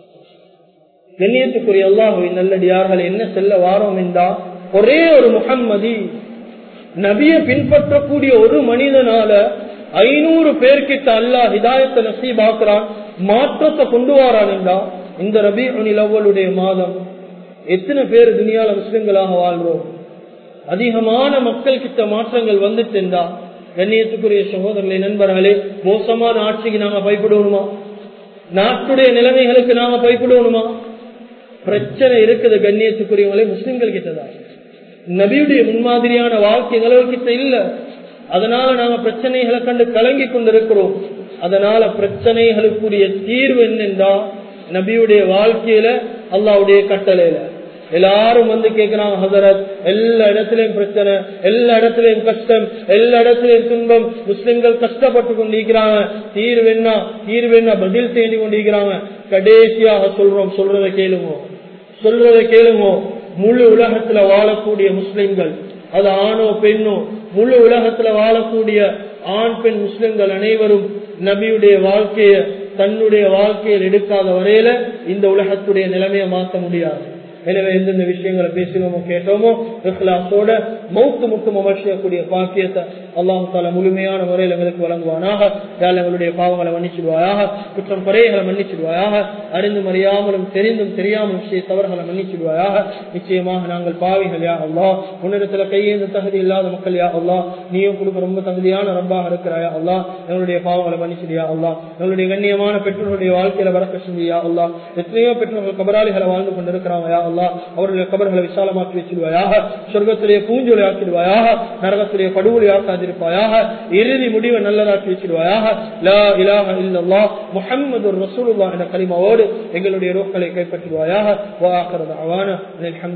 கண்ணியத்துக்குரிய அல்லாஹுவின் நல்லடியார்கள் என்ன செல்ல வாரோம் என்றா ஒரே ஒரு முஹம்மதி நபியை பின்பற்றக்கூடிய ஒரு மனிதனால ஐநூறு பேர்கிட்ட அல்லாஹ் ஹிதாயத்தை நசீபாக்குறான் மாற்றத்தை கொண்டு வாரான் என்றா இந்த ரபி அனிலவலுடைய மாதம் எத்தனை பேர் துனியால முஸ்லிம்களாக வாழ்றோம் அதிகமான மக்கள் கிட்ட மாற்றங்கள் வந்துட்டா கண்ணியத்துக்குரிய சகோதரர்களே நண்பர்களே மோசமான ஆட்சிக்கு நாங்க பயப்படுவோமா நாட்டுடைய நிலைமைகளுக்கு நாங்க பயப்படுவோமா பிரச்சனை இருக்குது கண்ணியத்துக்குரியவங்களே முஸ்லிம்கள் கிட்டதான் நபியுடைய முன்மாதிரியான வாழ்க்கை கிட்ட இல்ல அதனால நாங்க பிரச்சனைகளை கண்டு கலங்கி கொண்டிருக்கிறோம் அதனால பிரச்சனைகளுக்குரிய தீர்வு என்னென்றா நபியுடைய வாழ்க்கையில அல்லாவுடைய கட்டளையில எல்லாரும் வந்து கேட்கிறாங்க ஹசரத் எல்லா இடத்திலையும் பிரச்சனை எல்லா இடத்திலையும் கஷ்டம் எல்லா இடத்திலையும் துன்பம் முஸ்லிம்கள் கஷ்டப்பட்டு கொண்டிருக்கிறாங்க தீர்வு என்ன தீர்வு என்ன பதில் தேடி கொண்டிருக்கிறாங்க கடைசியாக சொல்றோம் சொல்றதை கேளுங்க சொல்றதை கேளுங்க முழு உலகத்துல வாழக்கூடிய முஸ்லிம்கள் அது ஆணோ பெண்ணோ முழு உலகத்துல வாழக்கூடிய ஆண் பெண் முஸ்லிம்கள் அனைவரும் நபியுடைய வாழ்க்கைய தன்னுடைய வாழ்க்கையில் எடுக்காத வரையில இந்த உலகத்துடைய நிலைமையை மாற்ற முடியாது எனவே எந்தெந்த விஷயங்களை பேசினோமோ கேட்டோமோ இஸ்லாத்தோட மௌத்து முக்கும் அமர்ச்சியக்கூடிய பாக்கியத்தை அல்லாஹு தால முழுமையான முறையில் எங்களுக்கு வழங்குவானாக யாழ் எங்களுடைய பாவங்களை மன்னிச்சிடுவாயாக குற்றம் குறைகளை மன்னிச்சிடுவாயாக அறிந்தும் அறியாமலும் தெரிந்தும் தெரியாமல் விஷய தவறுகளை மன்னிச்சிடுவாயாக நிச்சயமாக நாங்கள் பாவிகள் யா அல்லா உன்னிடத்துல கையேந்த தகுதி இல்லாத மக்கள் யா அல்லா நீயும் கொடுக்க ரொம்ப தகுதியான ரப்பாக இருக்கிறாயா அல்லா எங்களுடைய பாவங்களை மன்னிச்சிடியா அல்லா எங்களுடைய கண்ணியமான பெற்றோர்களுடைய வாழ்க்கையில வரக்க செஞ்சியா அல்லா எத்தனையோ பெற்றோர்கள் கபராளிகளை வாழ்ந்து கொண்டிருக்கிறாங்க யா அல்லா அவர்களுடைய கபர்களை விசாலமாக்கி வச்சிருவாயாக சொர்க்கத்திலே பூஞ்சொலி ஆக்கிடுவாயாக நரகத்திலே படுகொலி ஆக்காதிருப்பாயாக இறுதி முடிவை நல்லதாக்கி வச்சிருவாயாக லா இலாஹ இல்லல்லா முஹம்மது ரசூலுல்லாஹ் என்ற கலிமாவோடு எங்களுடைய ரோக்களை கைப்பற்றுவாயாக வாஹரது அவான